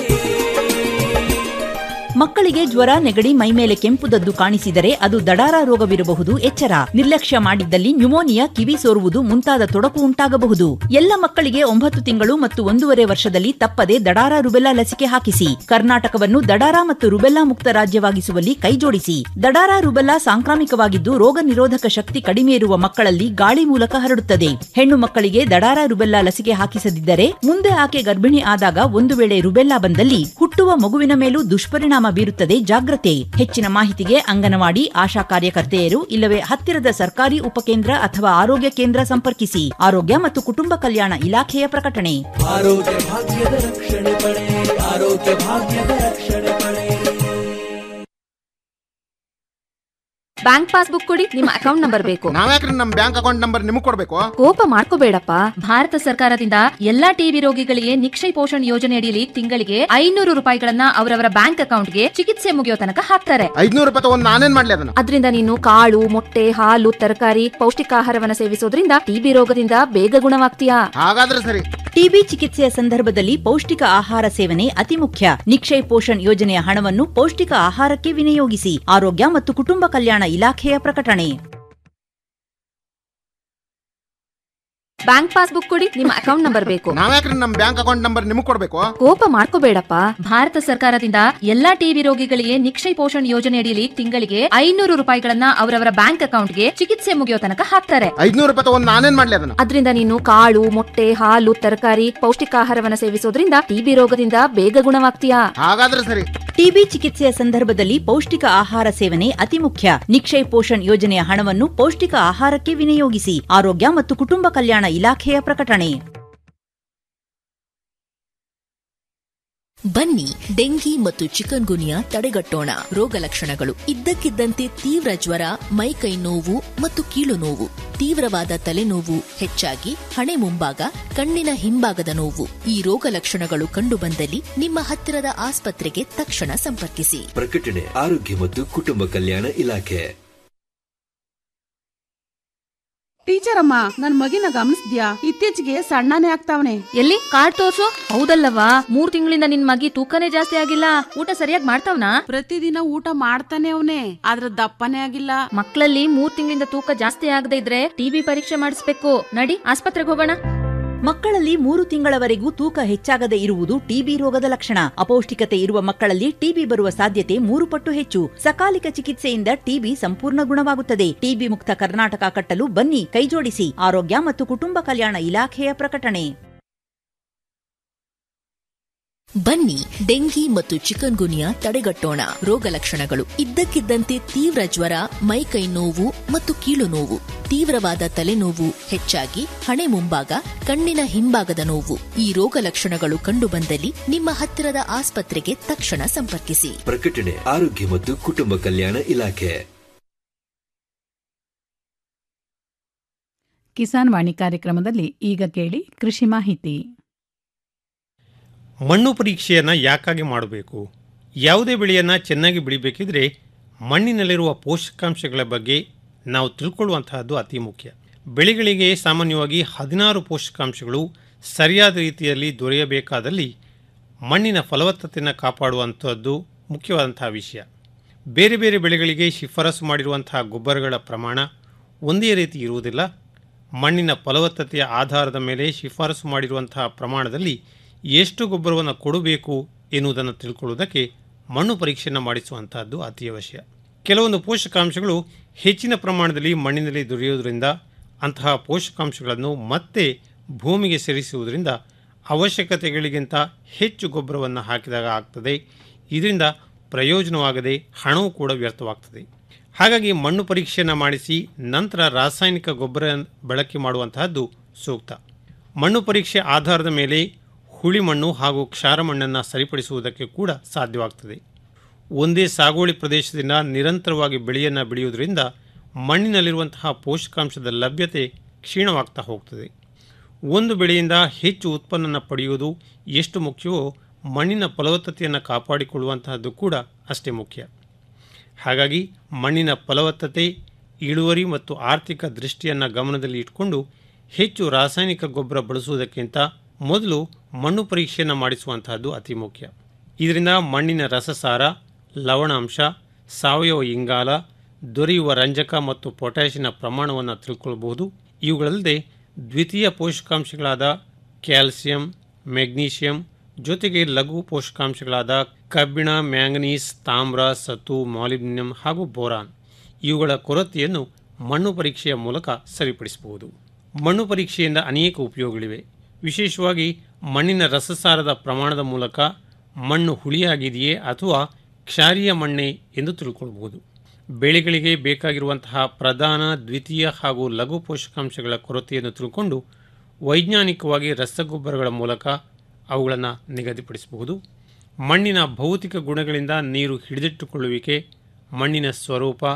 ಮಕ್ಕಳಿಗೆ ಜ್ವರ ನೆಗಡಿ ಮೈಮೇಲೆ ಕೆಂಪುದದ್ದು ಕಾಣಿಸಿದರೆ ಅದು ದಡಾರ ರೋಗವಿರಬಹುದು ಎಚ್ಚರ ನಿರ್ಲಕ್ಷ್ಯ ಮಾಡಿದ್ದಲ್ಲಿ ನ್ಯುಮೋನಿಯಾ ಕಿವಿ ಸೋರುವುದು ಮುಂತಾದ ತೊಡಕು ಉಂಟಾಗಬಹುದು ಎಲ್ಲ ಮಕ್ಕಳಿಗೆ ಒಂಬತ್ತು ತಿಂಗಳು ಮತ್ತು ಒಂದೂವರೆ ವರ್ಷದಲ್ಲಿ ತಪ್ಪದೆ ದಡಾರ ರುಬೆಲ್ಲಾ ಲಸಿಕೆ ಹಾಕಿಸಿ ಕರ್ನಾಟಕವನ್ನು ದಡಾರ ಮತ್ತು ರುಬೆಲ್ಲಾ ಮುಕ್ತ ರಾಜ್ಯವಾಗಿಸುವಲ್ಲಿ ಕೈಜೋಡಿಸಿ ದಡಾರ ರುಬೆಲ್ಲಾ ಸಾಂಕ್ರಾಮಿಕವಾಗಿದ್ದು ರೋಗ ನಿರೋಧಕ ಶಕ್ತಿ ಕಡಿಮೆ ಇರುವ ಮಕ್ಕಳಲ್ಲಿ ಗಾಳಿ ಮೂಲಕ ಹರಡುತ್ತದೆ ಹೆಣ್ಣು ಮಕ್ಕಳಿಗೆ ದಡಾರ ರುಬೆಲ್ಲಾ ಲಸಿಕೆ ಹಾಕಿಸದಿದ್ದರೆ ಮುಂದೆ ಆಕೆ ಗರ್ಭಿಣಿ ಆದಾಗ ಒಂದು ವೇಳೆ ರುಬೆಲ್ಲಾ ಬಂದಲ್ಲಿ ಹುಟ್ಟುವ ಮಗುವಿನ ಮೇಲೂ ದುಷ್ಪರಿಣಾಮ ಬೀರುತ್ತದೆ ಜಾಗ್ರತೆ ಹೆಚ್ಚಿನ ಮಾಹಿತಿಗೆ ಅಂಗನವಾಡಿ ಆಶಾ ಕಾರ್ಯಕರ್ತೆಯರು ಇಲ್ಲವೇ ಹತ್ತಿರದ ಸರ್ಕಾರಿ ಉಪಕೇಂದ್ರ ಅಥವಾ ಆರೋಗ್ಯ ಕೇಂದ್ರ ಸಂಪರ್ಕಿಸಿ ಆರೋಗ್ಯ ಮತ್ತು ಕುಟುಂಬ ಕಲ್ಯಾಣ ಇಲಾಖೆಯ ಪ್ರಕಟಣೆ ಆರೋಗ್ಯ ಭಾಗ್ಯದ ರಕ್ಷಣೆ ಪಡೆ ಆರೋಗ್ಯ ಭಾಗ್ಯದ ರಕ್ಷಣೆ ಪಡೆ ಬ್ಯಾಂಕ್ ಪಾಸ್ಬುಕ್ ಕೊಡಿ ನಿಮ್ಮ ಅಕೌಂಟ್ ನಂಬರ್ ಬೇಕು ನಾವ್ಯಾಕ್ರಿ ನಮ್ ಬ್ಯಾಂಕ್ ಅಕೌಂಟ್ ನಂಬರ್ ನಿಮಗ್ ಕೊಡ್ಬೇಕು ಕೋಪ ಮಾಡ್ಕೋಬೇಡಪ್ಪ ಭಾರತ ಸರ್ಕಾರದಿಂದ ಎಲ್ಲಾ ಟಿಬಿ ರೋಗಿಗಳಿಗೆ ನಿಕ್ಷಯ ಪೋಷಣ್ ಯೋಜನೆ ಅಡಿಯಲ್ಲಿ ತಿಂಗಳಿಗೆ ಐನೂರು ರೂಪಾಯಿಗಳನ್ನ ಅವರವರ ಬ್ಯಾಂಕ್ ಅಕೌಂಟ್ಗೆ ಚಿಕಿತ್ಸೆ ಮುಗಿಯೋ ತನಕ ಹಾಕ್ತಾರೆ ಐದ್ನೂರು ರೂಪಾಯಿ ತಗೊಂಡ್ ನಾನೇನ್ ಮಾಡ್ಲಿ ಅದನ್ನ ಅದರಿಂದ ನೀನು ಕಾಳು ಮೊಟ್ಟೆ ಹಾಲು ತರಕಾರಿ ಪೌಷ್ಟಿಕಾಹಾರವನ್ನ ಸೇವಿಸೋದ್ರಿಂದ ಟಿಬಿ ರೋಗದಿಂದ ಬೇಗ ಗುಣವಾಗ್ತೀಯಾ ಹಾಗಾದ್ರೆ ಸರಿ ಟಿಬಿ ಚಿಕಿತ್ಸೆಯ ಸಂದರ್ಭದಲ್ಲಿ ಪೌಷ್ಟಿಕ ಆಹಾರ ಸೇವನೆ ಅತಿ ಮುಖ್ಯ ನಿಕ್ಷಯ್ ಪೋಷಣ್ ಯೋಜನೆಯ ಹಣವನ್ನು ಪೌಷ್ಟಿಕ ಆಹಾರಕ್ಕೆ ವಿನಿಯೋಗಿಸಿ ಆರೋಗ್ಯ ಮತ್ತು ಕುಟುಂಬ ಕಲ್ಯಾಣ ಇಲಾಖೆಯ ಪ್ರಕಟಣೆ ಬ್ಯಾಂಕ್ ಪಾಸ್ಬುಕ್ ಕೊಡಿ ನಿಮ್ಮ ಅಕೌಂಟ್ ನಂಬರ್ ಬೇಕು ನಾವ್ಯಾಕ್ರಿ ನಮ್ ಬ್ಯಾಂಕ್ ಅಕೌಂಟ್ ನಂಬರ್ ನಿಮಗ್ ಕೊಡ್ಬೇಕು ಕೋಪ ಮಾಡ್ಕೋಬೇಡಪ್ಪ ಭಾರತ ಸರ್ಕಾರದಿಂದ ಎಲ್ಲಾ ಟಿಬಿ ರೋಗಿಗಳಿಗೆ ನಿಕ್ಷಯ್ ಪೋಷಣ್ ಯೋಜನೆ ಅಡಿಯಲ್ಲಿ ತಿಂಗಳಿಗೆ ಐನೂರು ರೂಪಾಯಿಗಳನ್ನ ಅವರವರ ಬ್ಯಾಂಕ್ ಅಕೌಂಟ್ಗೆ ಚಿಕಿತ್ಸೆ ಮುಗಿಯೋ ತನಕ ಹಾಕ್ತಾರೆ ಐದ್ನೂರು ರೂಪಾಯಿ ತಗೊಂಡ್ ನಾನೇನ್ ಮಾಡ್ಲಿ ಅದನ್ನ ಅದರಿಂದ ನೀನು ಕಾಳು ಮೊಟ್ಟೆ ಹಾಲು ತರಕಾರಿ ಪೌಷ್ಟಿಕಾಹಾರವನ್ನ ಸೇವಿಸೋದ್ರಿಂದ ಟಿಬಿ ರೋಗದಿಂದ ಬೇಗ ಗುಣವಾಗ್ತೀಯಾ ಹಾಗಾದ್ರೆ ಸರಿ ಟಿಬಿ ಚಿಕಿತ್ಸೆಯ ಸಂದರ್ಭದಲ್ಲಿ ಪೌಷ್ಟಿಕ ಆಹಾರ ಸೇವನೆ ಅತಿ ಮುಖ್ಯ ನಿಕ್ಷಯ್ ಪೋಷಣ್ ಯೋಜನೆಯ ಹಣವನ್ನು ಪೌಷ್ಟಿಕ ಆಹಾರಕ್ಕೆ ವಿನಿಯೋಗಿಸಿ ಆರೋಗ್ಯ ಮತ್ತು ಕುಟುಂಬ ಕಲ್ಯಾಣ ಇಲಾಖೆಯ ಪ್ರಕಟಣೆ ಬನ್ನಿ ಡೆಂಗಿ ಮತ್ತು ಚಿಕನ್ ಗುನಿಯಾ ತಡೆಗಟ್ಟೋಣ ರೋಗ ಲಕ್ಷಣಗಳು ಇದ್ದಕ್ಕಿದ್ದಂತೆ ತೀವ್ರ ಜ್ವರ ಮೈಕೈ ನೋವು ಮತ್ತು ಕೀಲು ನೋವು ತೀವ್ರವಾದ ತಲೆನೋವು ಹೆಚ್ಚಾಗಿ ಹಣೆ ಮುಂಭಾಗ ಕಣ್ಣಿನ ಹಿಂಭಾಗದ ನೋವು ಈ ರೋಗ ಲಕ್ಷಣಗಳು ಕಂಡುಬಂದಲ್ಲಿ ನಿಮ್ಮ ಹತ್ತಿರದ ಆಸ್ಪತ್ರೆಗೆ ತಕ್ಷಣ ಸಂಪರ್ಕಿಸಿ ಪ್ರಕಟಣೆ ಆರೋಗ್ಯ ಮತ್ತು ಕುಟುಂಬ ಕಲ್ಯಾಣ ಇಲಾಖೆ ಟೀಚರ್ ಅಮ್ಮ ನನ್ ಮಗಿನ ಗಮನಿಸ್ದ್ಯಾ ಇತ್ತೀಚೆಗೆ ಸಣ್ಣನೇ ಆಗ್ತಾವನೆ ಎಲ್ಲಿ ಕಾರ್ಡ್ ತೋರ್ಸು ಹೌದಲ್ಲವಾ ಮೂರ್ ತಿಂಗಳಿಂದ ನಿನ್ ಮಗಿ ತೂಕನೇ ಜಾಸ್ತಿ ಆಗಿಲ್ಲ ಊಟ ಸರಿಯಾಗಿ ಮಾಡ್ತಾವ್ನಾ ಪ್ರತಿದಿನ ಊಟ ಮಾಡ್ತಾನೆ ಅವನೇ ಆದ್ರ ದಪ್ಪನೇ ಆಗಿಲ್ಲ ಮಕ್ಕಳಲ್ಲಿ ಮೂರ್ ತಿಂಗಳಿಂದ ತೂಕ ಜಾಸ್ತಿ ಆಗದೆ ಇದ್ರೆ ಟಿಬಿ ಪರೀಕ್ಷೆ ಮಾಡಿಸ್ಬೇಕು ನಡಿ ಆಸ್ಪತ್ರೆಗೆ ಹೋಗೋಣ ಮಕ್ಕಳಲ್ಲಿ ಮೂರು ತಿಂಗಳವರೆಗೂ ತೂಕ ಹೆಚ್ಚಾಗದೆ ಇರುವುದು ಟಿಬಿ ರೋಗದ ಲಕ್ಷಣ ಅಪೌಷ್ಟಿಕತೆ ಇರುವ ಮಕ್ಕಳಲ್ಲಿ ಟಿಬಿ ಬರುವ ಸಾಧ್ಯತೆ ಮೂರು ಪಟ್ಟು ಹೆಚ್ಚು ಸಕಾಲಿಕ ಚಿಕಿತ್ಸೆಯಿಂದ ಟಿಬಿ ಸಂಪೂರ್ಣ ಗುಣವಾಗುತ್ತದೆ ಟಿಬಿ ಮುಕ್ತ ಕರ್ನಾಟಕ ಕಟ್ಟಲು ಬನ್ನಿ ಕೈಜೋಡಿಸಿ ಆರೋಗ್ಯ ಮತ್ತು ಕುಟುಂಬ ಕಲ್ಯಾಣ ಇಲಾಖೆಯ ಪ್ರಕಟಣೆ ಬನ್ನಿ ಡೆಂಗಿ ಮತ್ತು ಚಿಕನ್ ಗುನಿಯಾ ತಡೆಗಟ್ಟೋಣ ರೋಗ ಲಕ್ಷಣಗಳು ಇದ್ದಕ್ಕಿದ್ದಂತೆ ತೀವ್ರ ಜ್ವರ ಮೈಕೈ ನೋವು ಮತ್ತು ಕೀಲು ನೋವು ತೀವ್ರವಾದ ತಲೆನೋವು ಹೆಚ್ಚಾಗಿ ಹಣೆ ಮುಂಭಾಗ ಕಣ್ಣಿನ ಹಿಂಭಾಗದ ನೋವು ಈ ರೋಗ ಲಕ್ಷಣಗಳು ಕಂಡುಬಂದಲ್ಲಿ ನಿಮ್ಮ ಹತ್ತಿರದ ಆಸ್ಪತ್ರೆಗೆ ತಕ್ಷಣ ಸಂಪರ್ಕಿಸಿ ಪ್ರಕಟಣೆ ಆರೋಗ್ಯ ಮತ್ತು ಕುಟುಂಬ ಕಲ್ಯಾಣ ಇಲಾಖೆ ಕಿಸಾನ್ ವಾಣಿ ಕಾರ್ಯಕ್ರಮದಲ್ಲಿ ಈಗ ಕೇಳಿ ಕೃಷಿ ಮಾಹಿತಿ ಮಣ್ಣು ಪರೀಕ್ಷೆಯನ್ನು ಯಾಕಾಗಿ ಮಾಡಬೇಕು ಯಾವುದೇ ಬೆಳೆಯನ್ನು ಚೆನ್ನಾಗಿ ಬೆಳಿಬೇಕಿದ್ರೆ ಮಣ್ಣಿನಲ್ಲಿರುವ ಪೋಷಕಾಂಶಗಳ ಬಗ್ಗೆ ನಾವು ತಿಳ್ಕೊಳ್ಳುವಂತಹದ್ದು ಅತಿ ಮುಖ್ಯ ಬೆಳೆಗಳಿಗೆ ಸಾಮಾನ್ಯವಾಗಿ ಹದಿನಾರು ಪೋಷಕಾಂಶಗಳು ಸರಿಯಾದ ರೀತಿಯಲ್ಲಿ ದೊರೆಯಬೇಕಾದಲ್ಲಿ ಮಣ್ಣಿನ ಫಲವತ್ತತೆಯನ್ನು ಕಾಪಾಡುವಂಥದ್ದು ಮುಖ್ಯವಾದಂತಹ ವಿಷಯ ಬೇರೆ ಬೇರೆ ಬೆಳೆಗಳಿಗೆ ಶಿಫಾರಸು ಮಾಡಿರುವಂತಹ ಗೊಬ್ಬರಗಳ ಪ್ರಮಾಣ ಒಂದೇ ರೀತಿ ಇರುವುದಿಲ್ಲ ಮಣ್ಣಿನ ಫಲವತ್ತತೆಯ ಆಧಾರದ ಮೇಲೆ ಶಿಫಾರಸು ಮಾಡಿರುವಂತಹ ಪ್ರಮಾಣದಲ್ಲಿ ಎಷ್ಟು ಗೊಬ್ಬರವನ್ನು ಕೊಡಬೇಕು ಎನ್ನುವುದನ್ನು ತಿಳ್ಕೊಳ್ಳುವುದಕ್ಕೆ ಮಣ್ಣು ಪರೀಕ್ಷೆಯನ್ನು ಮಾಡಿಸುವಂತಹದ್ದು ಅತಿ ಅವಶ್ಯ ಕೆಲವೊಂದು ಪೋಷಕಾಂಶಗಳು ಹೆಚ್ಚಿನ ಪ್ರಮಾಣದಲ್ಲಿ ಮಣ್ಣಿನಲ್ಲಿ ದೊರೆಯುವುದರಿಂದ ಅಂತಹ ಪೋಷಕಾಂಶಗಳನ್ನು ಮತ್ತೆ ಭೂಮಿಗೆ ಸೇರಿಸುವುದರಿಂದ ಅವಶ್ಯಕತೆಗಳಿಗಿಂತ ಹೆಚ್ಚು ಗೊಬ್ಬರವನ್ನು ಹಾಕಿದಾಗ ಆಗ್ತದೆ ಇದರಿಂದ ಪ್ರಯೋಜನವಾಗದೆ ಹಣವೂ ಕೂಡ ವ್ಯರ್ಥವಾಗ್ತದೆ ಹಾಗಾಗಿ ಮಣ್ಣು ಪರೀಕ್ಷೆಯನ್ನು ಮಾಡಿಸಿ ನಂತರ ರಾಸಾಯನಿಕ ಗೊಬ್ಬರ ಬಳಕೆ ಮಾಡುವಂತಹದ್ದು ಸೂಕ್ತ ಮಣ್ಣು ಪರೀಕ್ಷೆ ಆಧಾರದ ಮೇಲೆ ಹುಳಿ ಮಣ್ಣು ಹಾಗೂ ಕ್ಷಾರ ಮಣ್ಣನ್ನು ಸರಿಪಡಿಸುವುದಕ್ಕೆ ಕೂಡ ಸಾಧ್ಯವಾಗ್ತದೆ ಒಂದೇ ಸಾಗುವಳಿ ಪ್ರದೇಶದಿಂದ ನಿರಂತರವಾಗಿ ಬೆಳೆಯನ್ನು ಬೆಳೆಯುವುದರಿಂದ ಮಣ್ಣಿನಲ್ಲಿರುವಂತಹ ಪೋಷಕಾಂಶದ ಲಭ್ಯತೆ ಕ್ಷೀಣವಾಗ್ತಾ ಹೋಗ್ತದೆ ಒಂದು ಬೆಳೆಯಿಂದ ಹೆಚ್ಚು ಉತ್ಪನ್ನ ಪಡೆಯುವುದು ಎಷ್ಟು ಮುಖ್ಯವೋ ಮಣ್ಣಿನ ಫಲವತ್ತತೆಯನ್ನು ಕಾಪಾಡಿಕೊಳ್ಳುವಂತಹದ್ದು ಕೂಡ ಅಷ್ಟೇ ಮುಖ್ಯ ಹಾಗಾಗಿ ಮಣ್ಣಿನ ಫಲವತ್ತತೆ ಇಳುವರಿ ಮತ್ತು ಆರ್ಥಿಕ ದೃಷ್ಟಿಯನ್ನು ಗಮನದಲ್ಲಿ ಇಟ್ಕೊಂಡು ಹೆಚ್ಚು ರಾಸಾಯನಿಕ ಗೊಬ್ಬರ ಬಳಸುವುದಕ್ಕಿಂತ ಮೊದಲು ಮಣ್ಣು ಪರೀಕ್ಷೆಯನ್ನು ಮಾಡಿಸುವಂತಹದ್ದು ಅತಿ ಮುಖ್ಯ ಇದರಿಂದ ಮಣ್ಣಿನ ರಸಸಾರ ಲವಣಾಂಶ ಸಾವಯವ ಇಂಗಾಲ ದೊರೆಯುವ ರಂಜಕ ಮತ್ತು ಪೊಟ್ಯಾಷಿಯನ ಪ್ರಮಾಣವನ್ನು ತಿಳ್ಕೊಳ್ಬಹುದು ಇವುಗಳಲ್ಲದೆ ದ್ವಿತೀಯ ಪೋಷಕಾಂಶಗಳಾದ ಕ್ಯಾಲ್ಸಿಯಂ ಮೆಗ್ನೀಷಿಯಂ ಜೊತೆಗೆ ಲಘು ಪೋಷಕಾಂಶಗಳಾದ ಕಬ್ಬಿಣ ಮ್ಯಾಂಗನೀಸ್ ತಾಮ್ರ ಸತು ಮಾಲಿಬ್ನಿಯಂ ಹಾಗೂ ಬೋರಾನ್ ಇವುಗಳ ಕೊರತೆಯನ್ನು ಮಣ್ಣು ಪರೀಕ್ಷೆಯ ಮೂಲಕ ಸರಿಪಡಿಸಬಹುದು ಮಣ್ಣು ಪರೀಕ್ಷೆಯಿಂದ ಅನೇಕ ಉಪಯೋಗಗಳಿವೆ ವಿಶೇಷವಾಗಿ ಮಣ್ಣಿನ ರಸಸಾರದ ಪ್ರಮಾಣದ ಮೂಲಕ ಮಣ್ಣು ಹುಳಿಯಾಗಿದೆಯೇ ಅಥವಾ ಕ್ಷಾರೀಯ ಮಣ್ಣೆ ಎಂದು ತಿಳ್ಕೊಳ್ಬಹುದು ಬೆಳೆಗಳಿಗೆ ಬೇಕಾಗಿರುವಂತಹ ಪ್ರಧಾನ ದ್ವಿತೀಯ ಹಾಗೂ ಲಘು ಪೋಷಕಾಂಶಗಳ ಕೊರತೆಯನ್ನು ತಿಳ್ಕೊಂಡು ವೈಜ್ಞಾನಿಕವಾಗಿ ರಸಗೊಬ್ಬರಗಳ ಮೂಲಕ ಅವುಗಳನ್ನು ನಿಗದಿಪಡಿಸಬಹುದು ಮಣ್ಣಿನ ಭೌತಿಕ ಗುಣಗಳಿಂದ ನೀರು ಹಿಡಿದಿಟ್ಟುಕೊಳ್ಳುವಿಕೆ ಮಣ್ಣಿನ ಸ್ವರೂಪ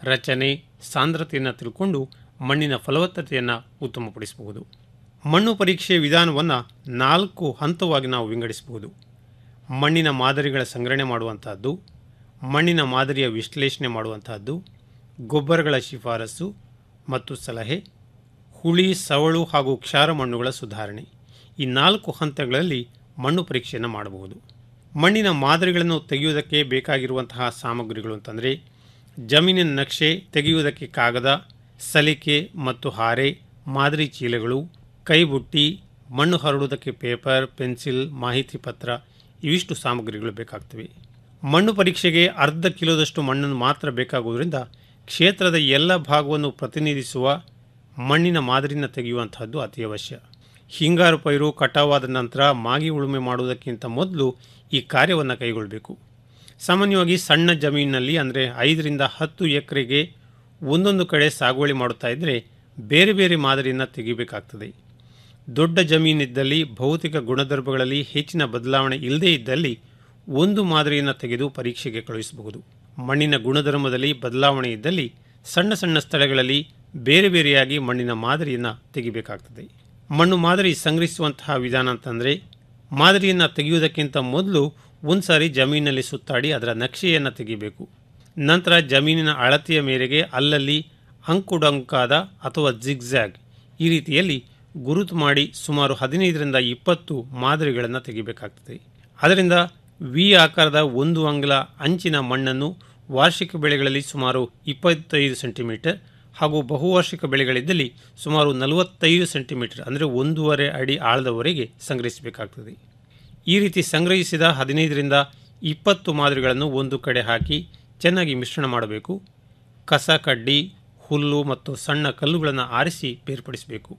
ರಚನೆ ಸಾಂದ್ರತೆಯನ್ನು ತಿಳ್ಕೊಂಡು ಮಣ್ಣಿನ ಫಲವತ್ತತೆಯನ್ನು ಉತ್ತಮಪಡಿಸಬಹುದು ಮಣ್ಣು ಪರೀಕ್ಷೆಯ ವಿಧಾನವನ್ನು ನಾಲ್ಕು ಹಂತವಾಗಿ ನಾವು ವಿಂಗಡಿಸಬಹುದು ಮಣ್ಣಿನ ಮಾದರಿಗಳ ಸಂಗ್ರಹಣೆ ಮಾಡುವಂತಹದ್ದು ಮಣ್ಣಿನ ಮಾದರಿಯ ವಿಶ್ಲೇಷಣೆ ಮಾಡುವಂತಹದ್ದು ಗೊಬ್ಬರಗಳ ಶಿಫಾರಸು ಮತ್ತು ಸಲಹೆ ಹುಳಿ ಸವಳು ಹಾಗೂ ಕ್ಷಾರ ಮಣ್ಣುಗಳ ಸುಧಾರಣೆ ಈ ನಾಲ್ಕು ಹಂತಗಳಲ್ಲಿ ಮಣ್ಣು ಪರೀಕ್ಷೆಯನ್ನು ಮಾಡಬಹುದು ಮಣ್ಣಿನ ಮಾದರಿಗಳನ್ನು ತೆಗೆಯುವುದಕ್ಕೆ ಬೇಕಾಗಿರುವಂತಹ ಸಾಮಗ್ರಿಗಳು ಅಂತಂದರೆ ಜಮೀನಿನ ನಕ್ಷೆ ತೆಗೆಯುವುದಕ್ಕೆ ಕಾಗದ ಸಲಿಕೆ ಮತ್ತು ಹಾರೆ ಮಾದರಿ ಚೀಲಗಳು ಕೈಬುಟ್ಟಿ ಮಣ್ಣು ಹರಡುವುದಕ್ಕೆ ಪೇಪರ್ ಪೆನ್ಸಿಲ್ ಮಾಹಿತಿ ಪತ್ರ ಇವಿಷ್ಟು ಸಾಮಗ್ರಿಗಳು ಬೇಕಾಗ್ತವೆ ಮಣ್ಣು ಪರೀಕ್ಷೆಗೆ ಅರ್ಧ ಕಿಲೋದಷ್ಟು ಮಣ್ಣನ್ನು ಮಾತ್ರ ಬೇಕಾಗುವುದರಿಂದ ಕ್ಷೇತ್ರದ ಎಲ್ಲ ಭಾಗವನ್ನು ಪ್ರತಿನಿಧಿಸುವ ಮಣ್ಣಿನ ಮಾದರಿನ ತೆಗೆಯುವಂತಹದ್ದು ಅತಿ ಅವಶ್ಯ ಹಿಂಗಾರು ಪೈರು ಕಟಾವಾದ ನಂತರ ಮಾಗಿ ಉಳುಮೆ ಮಾಡುವುದಕ್ಕಿಂತ ಮೊದಲು ಈ ಕಾರ್ಯವನ್ನು ಕೈಗೊಳ್ಳಬೇಕು ಸಾಮಾನ್ಯವಾಗಿ ಸಣ್ಣ ಜಮೀನಿನಲ್ಲಿ ಅಂದರೆ ಐದರಿಂದ ಹತ್ತು ಎಕರೆಗೆ ಒಂದೊಂದು ಕಡೆ ಸಾಗುವಳಿ ಮಾಡುತ್ತಾ ಇದ್ದರೆ ಬೇರೆ ಬೇರೆ ಮಾದರಿಯನ್ನು ತೆಗಿಬೇಕಾಗ್ತದೆ ದೊಡ್ಡ ಜಮೀನಿದ್ದಲ್ಲಿ ಭೌತಿಕ ಗುಣಧರ್ಮಗಳಲ್ಲಿ ಹೆಚ್ಚಿನ ಬದಲಾವಣೆ ಇಲ್ಲದೇ ಇದ್ದಲ್ಲಿ ಒಂದು ಮಾದರಿಯನ್ನು ತೆಗೆದು ಪರೀಕ್ಷೆಗೆ ಕಳುಹಿಸಬಹುದು ಮಣ್ಣಿನ ಗುಣಧರ್ಮದಲ್ಲಿ ಬದಲಾವಣೆ ಇದ್ದಲ್ಲಿ ಸಣ್ಣ ಸಣ್ಣ ಸ್ಥಳಗಳಲ್ಲಿ ಬೇರೆ ಬೇರೆಯಾಗಿ ಮಣ್ಣಿನ ಮಾದರಿಯನ್ನು ತೆಗಿಬೇಕಾಗ್ತದೆ ಮಣ್ಣು ಮಾದರಿ ಸಂಗ್ರಹಿಸುವಂತಹ ವಿಧಾನ ಅಂತಂದರೆ ಮಾದರಿಯನ್ನು ತೆಗೆಯುವುದಕ್ಕಿಂತ ಮೊದಲು ಒಂದು ಸಾರಿ ಜಮೀನಿನಲ್ಲಿ ಸುತ್ತಾಡಿ ಅದರ ನಕ್ಷೆಯನ್ನು ತೆಗಿಬೇಕು ನಂತರ ಜಮೀನಿನ ಅಳತೆಯ ಮೇರೆಗೆ ಅಲ್ಲಲ್ಲಿ ಅಂಕುಡೊಂಕಾದ ಅಥವಾ ಜಿಗ್ಜ್ಯಾಗ್ ಈ ರೀತಿಯಲ್ಲಿ ಗುರುತು ಮಾಡಿ ಸುಮಾರು ಹದಿನೈದರಿಂದ ಇಪ್ಪತ್ತು ಮಾದರಿಗಳನ್ನು ತೆಗಿಬೇಕಾಗ್ತದೆ ಅದರಿಂದ ವಿ ಆಕಾರದ ಒಂದು ಅಂಗ್ಲ ಅಂಚಿನ ಮಣ್ಣನ್ನು ವಾರ್ಷಿಕ ಬೆಳೆಗಳಲ್ಲಿ ಸುಮಾರು ಇಪ್ಪತ್ತೈದು ಸೆಂಟಿಮೀಟರ್ ಹಾಗೂ ಬಹುವಾರ್ಷಿಕ ಬೆಳೆಗಳಿದ್ದಲ್ಲಿ ಸುಮಾರು ನಲವತ್ತೈದು ಸೆಂಟಿಮೀಟರ್ ಅಂದರೆ ಒಂದೂವರೆ ಅಡಿ ಆಳದವರೆಗೆ ಸಂಗ್ರಹಿಸಬೇಕಾಗ್ತದೆ ಈ ರೀತಿ ಸಂಗ್ರಹಿಸಿದ ಹದಿನೈದರಿಂದ ಇಪ್ಪತ್ತು ಮಾದರಿಗಳನ್ನು ಒಂದು ಕಡೆ ಹಾಕಿ ಚೆನ್ನಾಗಿ ಮಿಶ್ರಣ ಮಾಡಬೇಕು ಕಸ ಕಡ್ಡಿ ಹುಲ್ಲು ಮತ್ತು ಸಣ್ಣ ಕಲ್ಲುಗಳನ್ನು ಆರಿಸಿ ಬೇರ್ಪಡಿಸಬೇಕು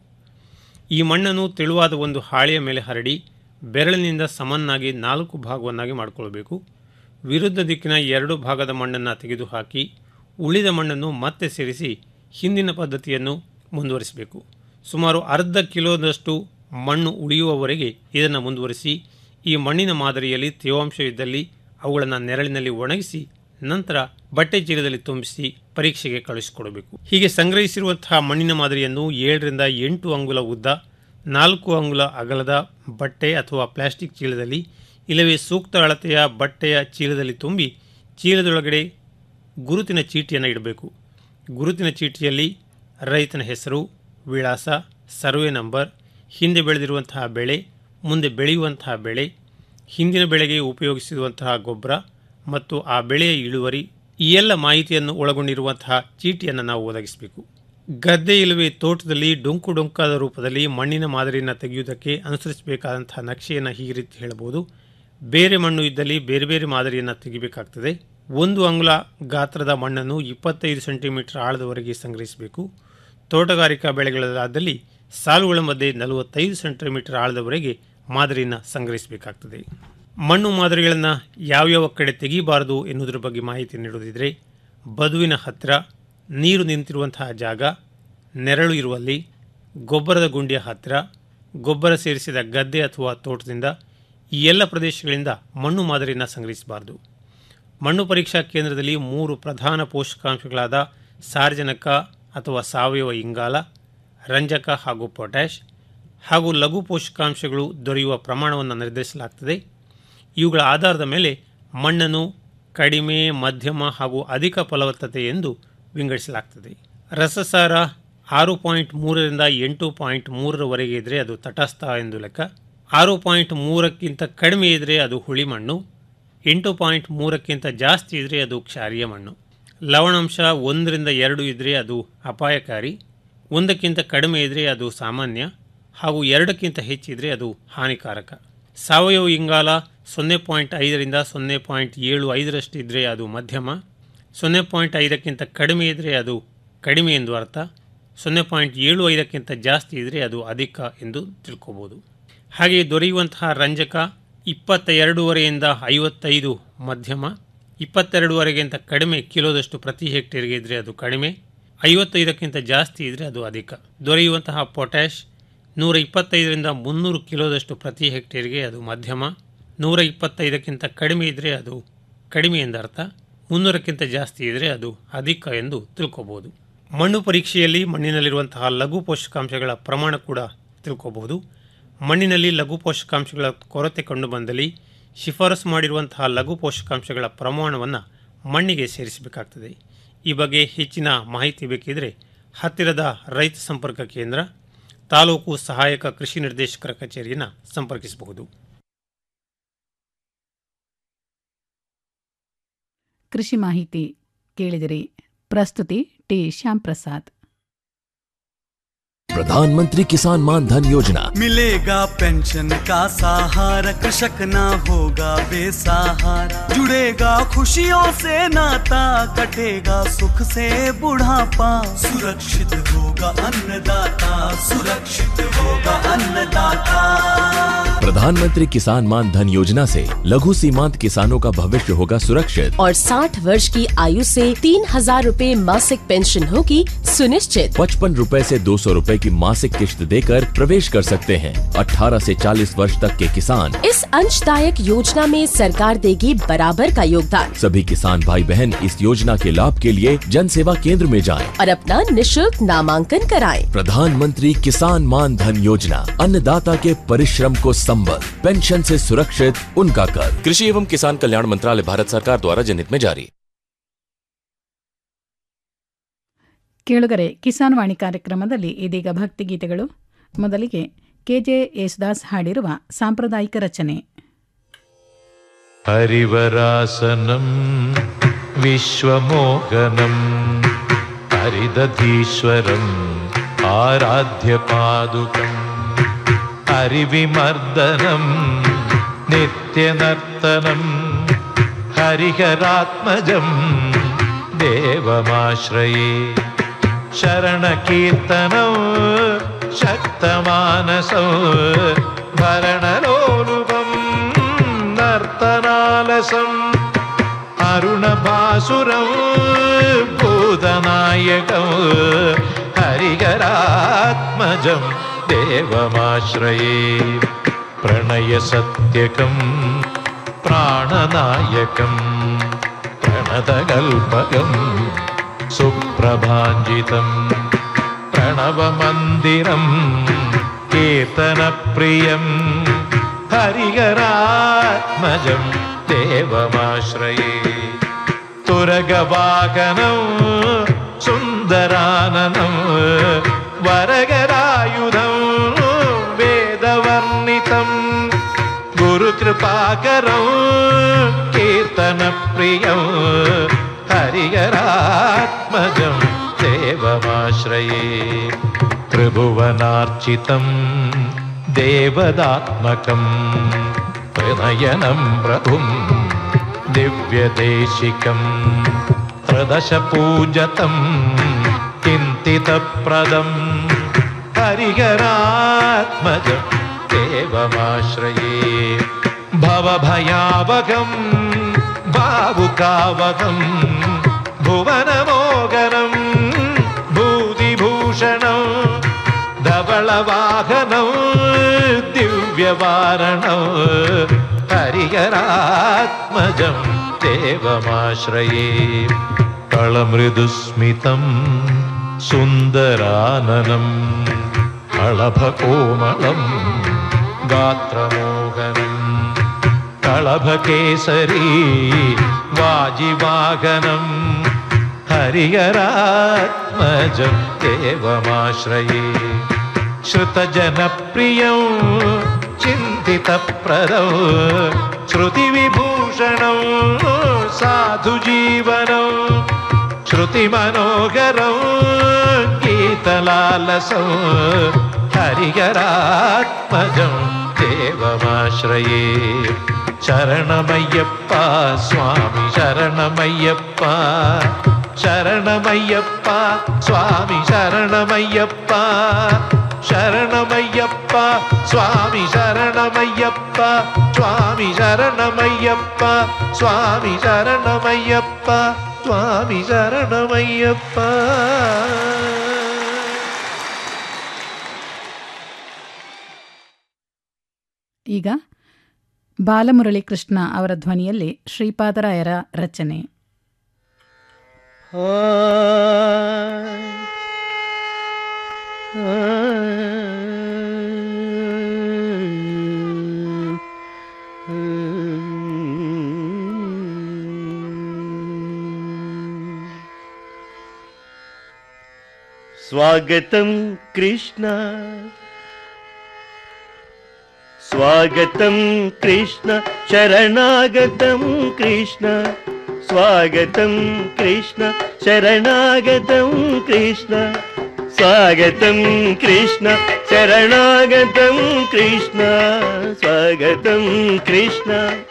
ಈ ಮಣ್ಣನ್ನು ತೆಳುವಾದ ಒಂದು ಹಾಳೆಯ ಮೇಲೆ ಹರಡಿ ಬೆರಳಿನಿಂದ ಸಮನ್ನಾಗಿ ನಾಲ್ಕು ಭಾಗವನ್ನಾಗಿ ಮಾಡಿಕೊಳ್ಬೇಕು ವಿರುದ್ಧ ದಿಕ್ಕಿನ ಎರಡು ಭಾಗದ ಮಣ್ಣನ್ನು ತೆಗೆದುಹಾಕಿ ಉಳಿದ ಮಣ್ಣನ್ನು ಮತ್ತೆ ಸೇರಿಸಿ ಹಿಂದಿನ ಪದ್ಧತಿಯನ್ನು ಮುಂದುವರಿಸಬೇಕು ಸುಮಾರು ಅರ್ಧ ಕಿಲೋದಷ್ಟು ಮಣ್ಣು ಉಳಿಯುವವರೆಗೆ ಇದನ್ನು ಮುಂದುವರಿಸಿ ಈ ಮಣ್ಣಿನ ಮಾದರಿಯಲ್ಲಿ ತೇವಾಂಶವಿದ್ದಲ್ಲಿ ಅವುಗಳನ್ನು ನೆರಳಿನಲ್ಲಿ ಒಣಗಿಸಿ ನಂತರ ಬಟ್ಟೆ ಚೀಲದಲ್ಲಿ ತುಂಬಿಸಿ ಪರೀಕ್ಷೆಗೆ ಕಳುಹಿಸಿಕೊಡಬೇಕು ಹೀಗೆ ಸಂಗ್ರಹಿಸಿರುವಂತಹ ಮಣ್ಣಿನ ಮಾದರಿಯನ್ನು ಏಳರಿಂದ ಎಂಟು ಅಂಗುಲ ಉದ್ದ ನಾಲ್ಕು ಅಂಗುಲ ಅಗಲದ ಬಟ್ಟೆ ಅಥವಾ ಪ್ಲಾಸ್ಟಿಕ್ ಚೀಲದಲ್ಲಿ ಇಲ್ಲವೇ ಸೂಕ್ತ ಅಳತೆಯ ಬಟ್ಟೆಯ ಚೀಲದಲ್ಲಿ ತುಂಬಿ ಚೀಲದೊಳಗಡೆ ಗುರುತಿನ ಚೀಟಿಯನ್ನು ಇಡಬೇಕು ಗುರುತಿನ ಚೀಟಿಯಲ್ಲಿ ರೈತನ ಹೆಸರು ವಿಳಾಸ ಸರ್ವೆ ನಂಬರ್ ಹಿಂದೆ ಬೆಳೆದಿರುವಂತಹ ಬೆಳೆ ಮುಂದೆ ಬೆಳೆಯುವಂತಹ ಬೆಳೆ ಹಿಂದಿನ ಬೆಳೆಗೆ ಉಪಯೋಗಿಸಿರುವಂತಹ ಗೊಬ್ಬರ ಮತ್ತು ಆ ಬೆಳೆಯ ಇಳುವರಿ ಈ ಎಲ್ಲ ಮಾಹಿತಿಯನ್ನು ಒಳಗೊಂಡಿರುವಂತಹ ಚೀಟಿಯನ್ನು ನಾವು ಒದಗಿಸಬೇಕು ಗದ್ದೆ ಇಲ್ಲವೇ ತೋಟದಲ್ಲಿ ಡೊಂಕು ಡೊಂಕಾದ ರೂಪದಲ್ಲಿ ಮಣ್ಣಿನ ಮಾದರಿಯನ್ನು ತೆಗೆಯುವುದಕ್ಕೆ ಅನುಸರಿಸಬೇಕಾದಂತಹ ನಕ್ಷೆಯನ್ನು ಈ ರೀತಿ ಹೇಳಬಹುದು ಬೇರೆ ಮಣ್ಣು ಇದ್ದಲ್ಲಿ ಬೇರೆ ಬೇರೆ ಮಾದರಿಯನ್ನು ತೆಗಿಬೇಕಾಗ್ತದೆ ಒಂದು ಅಂಗುಲ ಗಾತ್ರದ ಮಣ್ಣನ್ನು ಇಪ್ಪತ್ತೈದು ಸೆಂಟಿಮೀಟರ್ ಆಳದವರೆಗೆ ಸಂಗ್ರಹಿಸಬೇಕು ತೋಟಗಾರಿಕಾ ಬೆಳೆಗಳಾದಲ್ಲಿ ಸಾಲುಗಳ ಮಧ್ಯೆ ನಲವತ್ತೈದು ಸೆಂಟಿಮೀಟರ್ ಆಳದವರೆಗೆ ಮಾದರಿಯನ್ನು ಸಂಗ್ರಹಿಸಬೇಕಾಗ್ತದೆ ಮಣ್ಣು ಮಾದರಿಗಳನ್ನು ಯಾವ್ಯಾವ ಕಡೆ ತೆಗಿಬಾರದು ಎನ್ನುವುದರ ಬಗ್ಗೆ ಮಾಹಿತಿ ನೀಡುವುದಿದ್ರೆ ಬದುವಿನ ಹತ್ತಿರ ನೀರು ನಿಂತಿರುವಂತಹ ಜಾಗ ನೆರಳು ಇರುವಲ್ಲಿ ಗೊಬ್ಬರದ ಗುಂಡಿಯ ಹತ್ತಿರ ಗೊಬ್ಬರ ಸೇರಿಸಿದ ಗದ್ದೆ ಅಥವಾ ತೋಟದಿಂದ ಈ ಎಲ್ಲ ಪ್ರದೇಶಗಳಿಂದ ಮಣ್ಣು ಮಾದರಿಯನ್ನು ಸಂಗ್ರಹಿಸಬಾರದು ಮಣ್ಣು ಪರೀಕ್ಷಾ ಕೇಂದ್ರದಲ್ಲಿ ಮೂರು ಪ್ರಧಾನ ಪೋಷಕಾಂಶಗಳಾದ ಸಾರ್ವಜನಿಕ ಅಥವಾ ಸಾವಯವ ಇಂಗಾಲ ರಂಜಕ ಹಾಗೂ ಪೊಟ್ಯಾಷ್ ಹಾಗೂ ಲಘು ಪೋಷಕಾಂಶಗಳು ದೊರೆಯುವ ಪ್ರಮಾಣವನ್ನು ನಿರ್ಧರಿಸಲಾಗ್ತದೆ ಇವುಗಳ ಆಧಾರದ ಮೇಲೆ ಮಣ್ಣನ್ನು ಕಡಿಮೆ ಮಧ್ಯಮ ಹಾಗೂ ಅಧಿಕ ಫಲವತ್ತತೆ ಎಂದು ವಿಂಗಡಿಸಲಾಗ್ತದೆ ರಸಸಾರ ಆರು ಪಾಯಿಂಟ್ ಮೂರರಿಂದ ಎಂಟು ಪಾಯಿಂಟ್ ಮೂರರವರೆಗೆ ಇದ್ದರೆ ಅದು ತಟಸ್ಥ ಎಂದು ಲೆಕ್ಕ ಆರು ಪಾಯಿಂಟ್ ಮೂರಕ್ಕಿಂತ ಕಡಿಮೆ ಇದ್ದರೆ ಅದು ಹುಳಿ ಮಣ್ಣು ಎಂಟು ಪಾಯಿಂಟ್ ಮೂರಕ್ಕಿಂತ ಜಾಸ್ತಿ ಇದ್ದರೆ ಅದು ಕ್ಷಾರೀಯ ಮಣ್ಣು ಲವಣಾಂಶ ಒಂದರಿಂದ ಎರಡು ಇದ್ದರೆ ಅದು ಅಪಾಯಕಾರಿ ಒಂದಕ್ಕಿಂತ ಕಡಿಮೆ ಇದ್ದರೆ ಅದು ಸಾಮಾನ್ಯ ಹಾಗೂ ಎರಡಕ್ಕಿಂತ ಹೆಚ್ಚಿದ್ರೆ ಅದು ಹಾನಿಕಾರಕ ಸಾವಯವ ಇಂಗಾಲ ಸೊನ್ನೆ ಪಾಯಿಂಟ್ ಐದರಿಂದ ಸೊನ್ನೆ ಪಾಯಿಂಟ್ ಏಳು ಐದರಷ್ಟು ಇದ್ದರೆ ಅದು ಮಧ್ಯಮ ಸೊನ್ನೆ ಪಾಯಿಂಟ್ ಐದಕ್ಕಿಂತ ಕಡಿಮೆ ಇದ್ದರೆ ಅದು ಕಡಿಮೆ ಎಂದು ಅರ್ಥ ಸೊನ್ನೆ ಪಾಯಿಂಟ್ ಏಳು ಐದಕ್ಕಿಂತ ಜಾಸ್ತಿ ಇದ್ದರೆ ಅದು ಅಧಿಕ ಎಂದು ತಿಳ್ಕೋಬೋದು ಹಾಗೆಯೇ ದೊರೆಯುವಂತಹ ರಂಜಕ ಇಪ್ಪತ್ತ ಎರಡೂವರೆಯಿಂದ ಐವತ್ತೈದು ಮಧ್ಯಮ ಇಪ್ಪತ್ತೆರಡುವರೆಗಿಂತ ಕಡಿಮೆ ಕಿಲೋದಷ್ಟು ಪ್ರತಿ ಹೆಕ್ಟೇರ್ಗೆ ಇದ್ದರೆ ಅದು ಕಡಿಮೆ ಐವತ್ತೈದಕ್ಕಿಂತ ಜಾಸ್ತಿ ಇದ್ದರೆ ಅದು ಅಧಿಕ ದೊರೆಯುವಂತಹ ಪೊಟ್ಯಾಷ್ ನೂರ ಇಪ್ಪತ್ತೈದರಿಂದ ಮುನ್ನೂರು ಕಿಲೋದಷ್ಟು ಪ್ರತಿ ಹೆಕ್ಟೇರ್ಗೆ ಅದು ಮಧ್ಯಮ ನೂರ ಇಪ್ಪತ್ತೈದಕ್ಕಿಂತ ಕಡಿಮೆ ಇದ್ದರೆ ಅದು ಕಡಿಮೆ ಎಂದರ್ಥ ಮುನ್ನೂರಕ್ಕಿಂತ ಜಾಸ್ತಿ ಇದ್ದರೆ ಅದು ಅಧಿಕ ಎಂದು ತಿಳ್ಕೋಬಹುದು ಮಣ್ಣು ಪರೀಕ್ಷೆಯಲ್ಲಿ ಮಣ್ಣಿನಲ್ಲಿರುವಂತಹ ಲಘು ಪೋಷಕಾಂಶಗಳ ಪ್ರಮಾಣ ಕೂಡ ತಿಳ್ಕೋಬಹುದು ಮಣ್ಣಿನಲ್ಲಿ ಲಘು ಪೋಷಕಾಂಶಗಳ ಕೊರತೆ ಕಂಡುಬಂದಲ್ಲಿ ಶಿಫಾರಸು ಮಾಡಿರುವಂತಹ ಲಘು ಪೋಷಕಾಂಶಗಳ ಪ್ರಮಾಣವನ್ನು ಮಣ್ಣಿಗೆ ಸೇರಿಸಬೇಕಾಗ್ತದೆ ಈ ಬಗ್ಗೆ ಹೆಚ್ಚಿನ ಮಾಹಿತಿ ಬೇಕಿದ್ರೆ ಹತ್ತಿರದ ರೈತ ಸಂಪರ್ಕ ಕೇಂದ್ರ ತಾಲೂಕು ಸಹಾಯಕ ಕೃಷಿ ನಿರ್ದೇಶಕರ ಕಚೇರಿಯನ್ನು ಸಂಪರ್ಕಿಸಬಹುದು ಕೃಷಿ ಮಾಹಿತಿ ಕೇಳಿದಿರಿ ಪ್ರಸ್ತುತಿ ಟಿ ಶ್ಯಾಮ್ ಪ್ರಸಾದ್ प्रधानमंत्री किसान मान धन योजना मिलेगा पेंशन का सहारा कृषक ना होगा बेसहारा जुड़ेगा खुशियों से नाता कटेगा सुख से बुढ़ापा सुरक्षित होगा अन्नदाता सुरक्षित होगा अन्नदाता प्रधानमंत्री किसान मान धन योजना से लघु सीमांत किसानों का भविष्य होगा सुरक्षित और 60 वर्ष की आयु से तीन हजार रूपए मासिक पेंशन होगी सुनिश्चित पचपन रूपए से दो सौ रूपए की मासिक किश्त देकर प्रवेश कर सकते हैं 18 से 40 वर्ष तक के किसान इस अंशदायक योजना में सरकार देगी बराबर का योगदान सभी किसान भाई बहन इस योजना के लाभ के लिए जन सेवा केंद्र में जाएं। और अपना निशुल्क नामांकन कराएं। प्रधानमंत्री किसान मान धन योजना अन्नदाता के परिश्रम को संबल पेंशन से सुरक्षित उनका कर कृषि एवं किसान कल्याण मंत्रालय भारत सरकार द्वारा जनहित में जारी ಕೇಳುಗರೆ ಕಿಸಾನ್ ವಾಣಿ ಕಾರ್ಯಕ್ರಮದಲ್ಲಿ ಇದೀಗ ಭಕ್ತಿಗೀತೆಗಳು ಮೊದಲಿಗೆ ಕೆಜೆ ಯೇಸುದಾಸ್ ಹಾಡಿರುವ ಸಾಂಪ್ರದಾಯಿಕ ರಚನೆ हरिवरासनं विश्वमोहनं हरिदधीश्वरम् आराध्यपादुकम् हरिविमर्दनं नित्यनर्तनं हरिहरात्मजं देवमाश्रये शरणकीर्तनौ शक्तमानसौ भरणलोलुपम् नर्तनालसम् अरुणभासुरं भूतनायकं हरिहरात्मजं देवमाश्रये प्रणयसत्यकं प्राणनायकं प्रणतकल्पकं सुप्रभाञ्जितं प्रणवमन्दिरं कीर्तनप्रियं हरिहरात्मजं देवमाश्रये तुरगवागनं सुन्दराननं वरगरायुधं वेदवर्णितं गुरुकृपाकरं कीर्तनप्रियं हरिहरात्मजं देवमाश्रये त्रिभुवनार्चितं देवदात्मकं प्रणयनं प्रभुं दिव्यदेशिकं प्रदशपूजतं चिन्तितप्रदं हरिहरात्मजं देवमाश्रये भवभयावगं भावुकावगं भुवनमोगनं भूतिभूषणं धवलवाहनं दिव्यवारणं हरिहरात्मजं देवमाश्रये कळमृदुस्मितं सुन्दराननम् कळभकोमलं गात्रमोहनम् कळभकेसरी वाजिवागनं हरिहरात्मजं देवमाश्रये श्रुतजनप्रियं चिन्तितप्रदौ श्रुतिविभूषणं साधुजीवनं श्रुतिमनोहरं गीतलालसं हरिहरात्मजं देवमाश्रये शरणमय्यप्पा स्वामि शरणमय्यप्पा शरणमय्यप्पा स्वामि शरणमय्यप्पा शरणमय्यप्प स्वामि शरणमय्यप्प स्वामि शरणमय्यप्प स्वामि शरणमय्यप्प स्वामि शरणमय्यप्प ಈಗ ಬಾಲಮುರಳಿ ಕೃಷ್ಣ ಅವರ ಧ್ವನಿಯಲ್ಲಿ ಶ್ರೀಪಾದರಾಯರ ರಚನೆ స్వాగతం కృష్ణ స్వాగతం కృష్ణ శరణాగతం కృష్ణ స్వాగతం కృష్ణ శరణాగతం కృష్ణ స్వాగతం కృష్ణ శరణాగతం కృష్ణ స్వాగతం కృష్ణ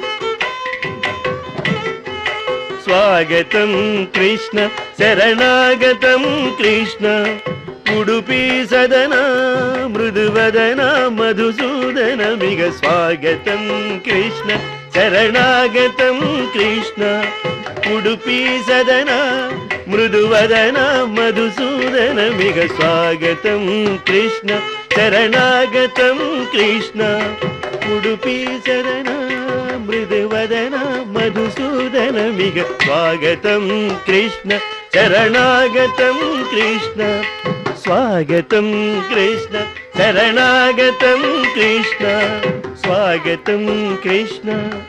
స్వాగతం కృష్ణ శరణాగతం కృష్ణ ಉಡುಪಿ ಸದನ ಮೃದುವದನ ಮಧುಸೂದನ ಮಿಗ ಸ್ವಾಗತಂ ಕೃಷ್ಣ ಶರಣಾಗತಂ ಕೃಷ್ಣ ಉಡುಪಿ ಸದನ ಮೃದುವದನ ಮಧುಸೂದನ ಮಿಗ ಸ್ವಾಗತಂ ಕೃಷ್ಣ ಶರಣಾಗತಂ ಕೃಷ್ಣ ಉಡುಪಿ ಸದನ ಮೃದುವದನ ಮಧುಸೂದನ ಮಿಗ ಸ್ವಾಗತಂ ಕೃಷ್ಣ ಶರಣಾಗತಂ ಕೃಷ್ಣ ಸ್ವಾಗತಂ ಕೃಷ್ಣ ಶರಣಾಗತಂ ಕೃಷ್ಣ ಸ್ವಾಗತಂ ಕೃಷ್ಣ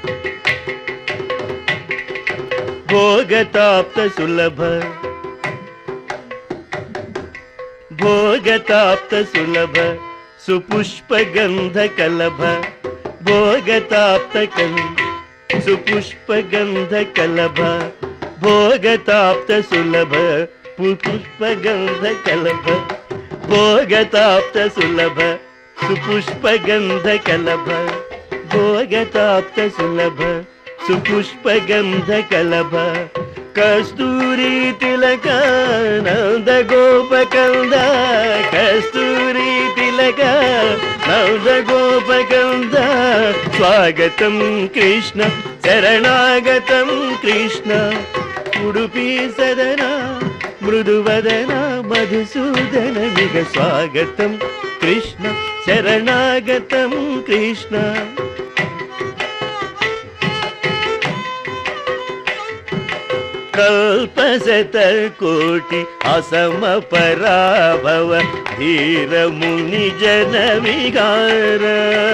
ಭೋಗತಾಪ್ತ ಸುಲಭ ಭೋಗತಾಪ್ತ ಸುಲಭ ಸುಪುಷ್ಪಗಂಧ ಕಲಭ ಭೋಗತಾಪ್ತ ಕಲ್ ಸುಪುಷ್ಪಗಂಧ ಕಲಭ ಭೋಗತಾಪ್ತ ಸುಲಭ ಪುಷ್ಪಗಂಧ ಕಲಭ ಭೋಗತಾಪ್ತ ಸುಲಭ ಸುಪುಷ್ಪಗಂಧ ಕಲಭ ಭೋಗತಾಪ್ತ ಸುಲಭ ಸುಪುಷ್ಪಗಂಧ ಕಲಭ ಕಸ್ತೂರಿ ತಿಲಕ ನಂದ ಗೋಪಕಂದ ಕಸ್ತೂರಿ ತಿಲಕ ನಂದ ಗೋಪಕಂದ ಸ್ವಾಗತಂ ಕೃಷ್ಣ ಶರಣಾಗತಂ ಕೃಷ್ಣ ಉಡುಪಿ ಸದನ ಮೃದುವದನ ಮಧುಸೂದನ ಮಿಗ ಸ್ವಾಗತಂ ಕೃಷ್ಣ ಶರಣಾಗತಂ ಕೃಷ್ಣ ಕಲ್ಪಸತ ಕೋಟಿ ಅಸಮ ಪರಾಭವ ಧೀರ ಮುನಿ ಜನ ವಿಗಾರ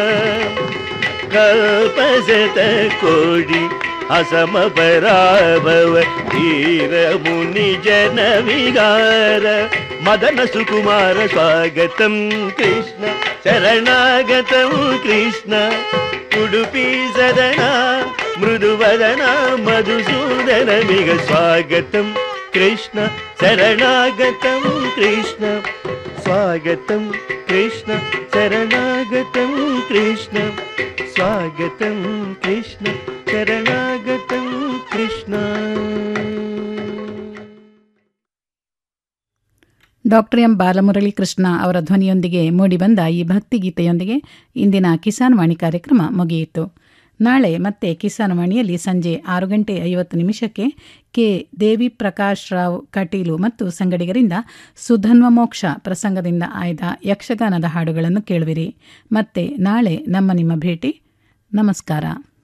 ಕಲ್ಪಸತ ಕೋಟಿ ಅಸಮ ಪರಾಭವ ಧೀರ ಮುನಿ ಜನ ವಿಗಾರ ಮದನ ಸುಕುಮಾರ ಸ್ವಾಗತಂ ಕೃಷ್ಣ ಶರಣಾಗತಂ ಕೃಷ್ಣ ಉಡುಪಿ ಸದನ ಮೃದುವದನ ಮಧುಸೂದನ ಮಿಗ ಸ್ವಾಗತಂ ಕೃಷ್ಣ ಶರಣಾಗತಂ ಕೃಷ್ಣ ಸ್ವಾಗತಂ ಕೃಷ್ಣ ಶರಣಾಗತಂ ಕೃಷ್ಣ ಸ್ವಾಗತಂ ಕೃಷ್ಣ ಶರಣಾಗತಂ ಕೃಷ್ಣ ಡಾಕ್ಟರ್ ಎಂ ಬಾಲಮುರಳಿ ಕೃಷ್ಣ ಅವರ ಧ್ವನಿಯೊಂದಿಗೆ ಮೂಡಿಬಂದ ಈ ಭಕ್ತಿಗೀತೆಯೊಂದಿಗೆ ಇಂದಿನ ಕಿಸಾನ್ ವಾಣಿ ಕಾರ್ಯಕ್ರಮ ಮುಗಿಯಿತು ನಾಳೆ ಮತ್ತೆ ಕಿಸಾನ್ ವಾಣಿಯಲ್ಲಿ ಸಂಜೆ ಆರು ಗಂಟೆ ಐವತ್ತು ನಿಮಿಷಕ್ಕೆ ಕೆ ದೇವಿ ಪ್ರಕಾಶ್ ರಾವ್ ಕಟೀಲು ಮತ್ತು ಸಂಗಡಿಗರಿಂದ ಸುಧನ್ವ ಮೋಕ್ಷ ಪ್ರಸಂಗದಿಂದ ಆಯ್ದ ಯಕ್ಷಗಾನದ ಹಾಡುಗಳನ್ನು ಕೇಳುವಿರಿ ಮತ್ತೆ ನಾಳೆ ನಮ್ಮ ನಿಮ್ಮ ಭೇಟಿ ನಮಸ್ಕಾರ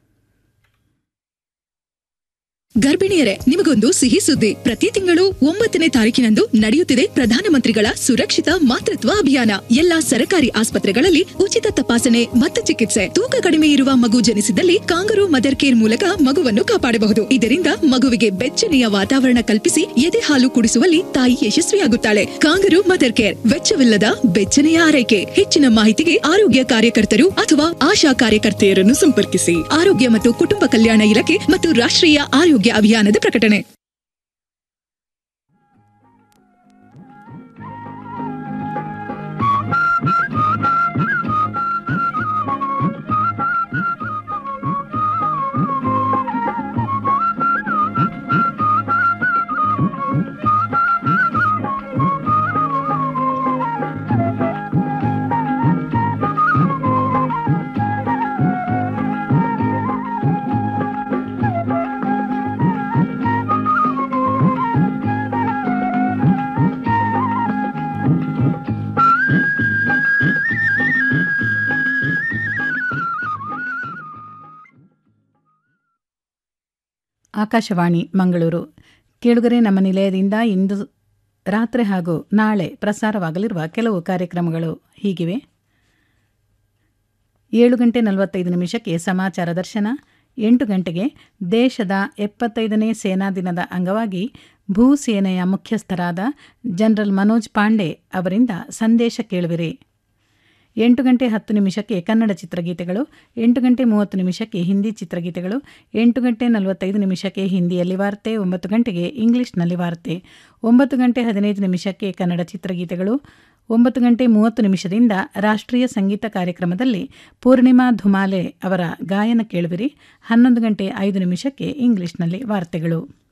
ಗರ್ಭಿಣಿಯರೇ ನಿಮಗೊಂದು ಸಿಹಿ ಸುದ್ದಿ ಪ್ರತಿ ತಿಂಗಳು ಒಂಬತ್ತನೇ ತಾರೀಕಿನಂದು ನಡೆಯುತ್ತಿದೆ ಪ್ರಧಾನಮಂತ್ರಿಗಳ ಸುರಕ್ಷಿತ ಮಾತೃತ್ವ ಅಭಿಯಾನ ಎಲ್ಲಾ ಸರ್ಕಾರಿ ಆಸ್ಪತ್ರೆಗಳಲ್ಲಿ ಉಚಿತ ತಪಾಸಣೆ ಮತ್ತು ಚಿಕಿತ್ಸೆ ತೂಕ ಕಡಿಮೆ ಇರುವ ಮಗು ಜನಿಸಿದಲ್ಲಿ ಕಾಂಗರು ಮದರ್ ಕೇರ್ ಮೂಲಕ ಮಗುವನ್ನು ಕಾಪಾಡಬಹುದು ಇದರಿಂದ ಮಗುವಿಗೆ ಬೆಚ್ಚನೆಯ ವಾತಾವರಣ ಕಲ್ಪಿಸಿ ಎದೆ ಹಾಲು ಕುಡಿಸುವಲ್ಲಿ ತಾಯಿ ಯಶಸ್ವಿಯಾಗುತ್ತಾಳೆ ಕಾಂಗರು ಮದರ್ ಕೇರ್ ವೆಚ್ಚವಿಲ್ಲದ ಬೆಚ್ಚನೆಯ ಆರೈಕೆ ಹೆಚ್ಚಿನ ಮಾಹಿತಿಗೆ ಆರೋಗ್ಯ ಕಾರ್ಯಕರ್ತರು ಅಥವಾ ಆಶಾ ಕಾರ್ಯಕರ್ತೆಯರನ್ನು ಸಂಪರ್ಕಿಸಿ ಆರೋಗ್ಯ ಮತ್ತು ಕುಟುಂಬ ಕಲ್ಯಾಣ ಇಲಾಖೆ ಮತ್ತು ರಾಷ್ಟ್ರೀಯ ಆರೋಗ್ಯ ಅಭಿಯಾನದ ಪ್ರಕಟಣೆ ಆಕಾಶವಾಣಿ ಮಂಗಳೂರು ಕೇಳುಗರೆ ನಮ್ಮ ನಿಲಯದಿಂದ ಇಂದು ರಾತ್ರಿ ಹಾಗೂ ನಾಳೆ ಪ್ರಸಾರವಾಗಲಿರುವ ಕೆಲವು ಕಾರ್ಯಕ್ರಮಗಳು ಹೀಗಿವೆ ಏಳು ಗಂಟೆ ನಲವತ್ತೈದು ನಿಮಿಷಕ್ಕೆ ಸಮಾಚಾರ ದರ್ಶನ ಎಂಟು ಗಂಟೆಗೆ ದೇಶದ ಎಪ್ಪತ್ತೈದನೇ ಸೇನಾ ದಿನದ ಅಂಗವಾಗಿ ಭೂಸೇನೆಯ ಮುಖ್ಯಸ್ಥರಾದ ಜನರಲ್ ಮನೋಜ್ ಪಾಂಡೆ ಅವರಿಂದ ಸಂದೇಶ ಕೇಳುವಿರಿ ಎಂಟು ಗಂಟೆ ಹತ್ತು ನಿಮಿಷಕ್ಕೆ ಕನ್ನಡ ಚಿತ್ರಗೀತೆಗಳು ಎಂಟು ಗಂಟೆ ಮೂವತ್ತು ನಿಮಿಷಕ್ಕೆ ಹಿಂದಿ ಚಿತ್ರಗೀತೆಗಳು ಎಂಟು ಗಂಟೆ ನಲವತ್ತೈದು ನಿಮಿಷಕ್ಕೆ ಹಿಂದಿಯಲ್ಲಿ ವಾರ್ತೆ ಒಂಬತ್ತು ಗಂಟೆಗೆ ಇಂಗ್ಲಿಷ್ನಲ್ಲಿ ವಾರ್ತೆ ಒಂಬತ್ತು ಗಂಟೆ ಹದಿನೈದು ನಿಮಿಷಕ್ಕೆ ಕನ್ನಡ ಚಿತ್ರಗೀತೆಗಳು ಒಂಬತ್ತು ಗಂಟೆ ಮೂವತ್ತು ನಿಮಿಷದಿಂದ ರಾಷ್ಟ್ರೀಯ ಸಂಗೀತ ಕಾರ್ಯಕ್ರಮದಲ್ಲಿ ಪೂರ್ಣಿಮಾ ಧುಮಾಲೆ ಅವರ ಗಾಯನ ಕೇಳುವಿರಿ ಹನ್ನೊಂದು ಗಂಟೆ ಐದು ನಿಮಿಷಕ್ಕೆ ಇಂಗ್ಲಿಷ್ನಲ್ಲಿ ವಾರ್ತೆಗಳು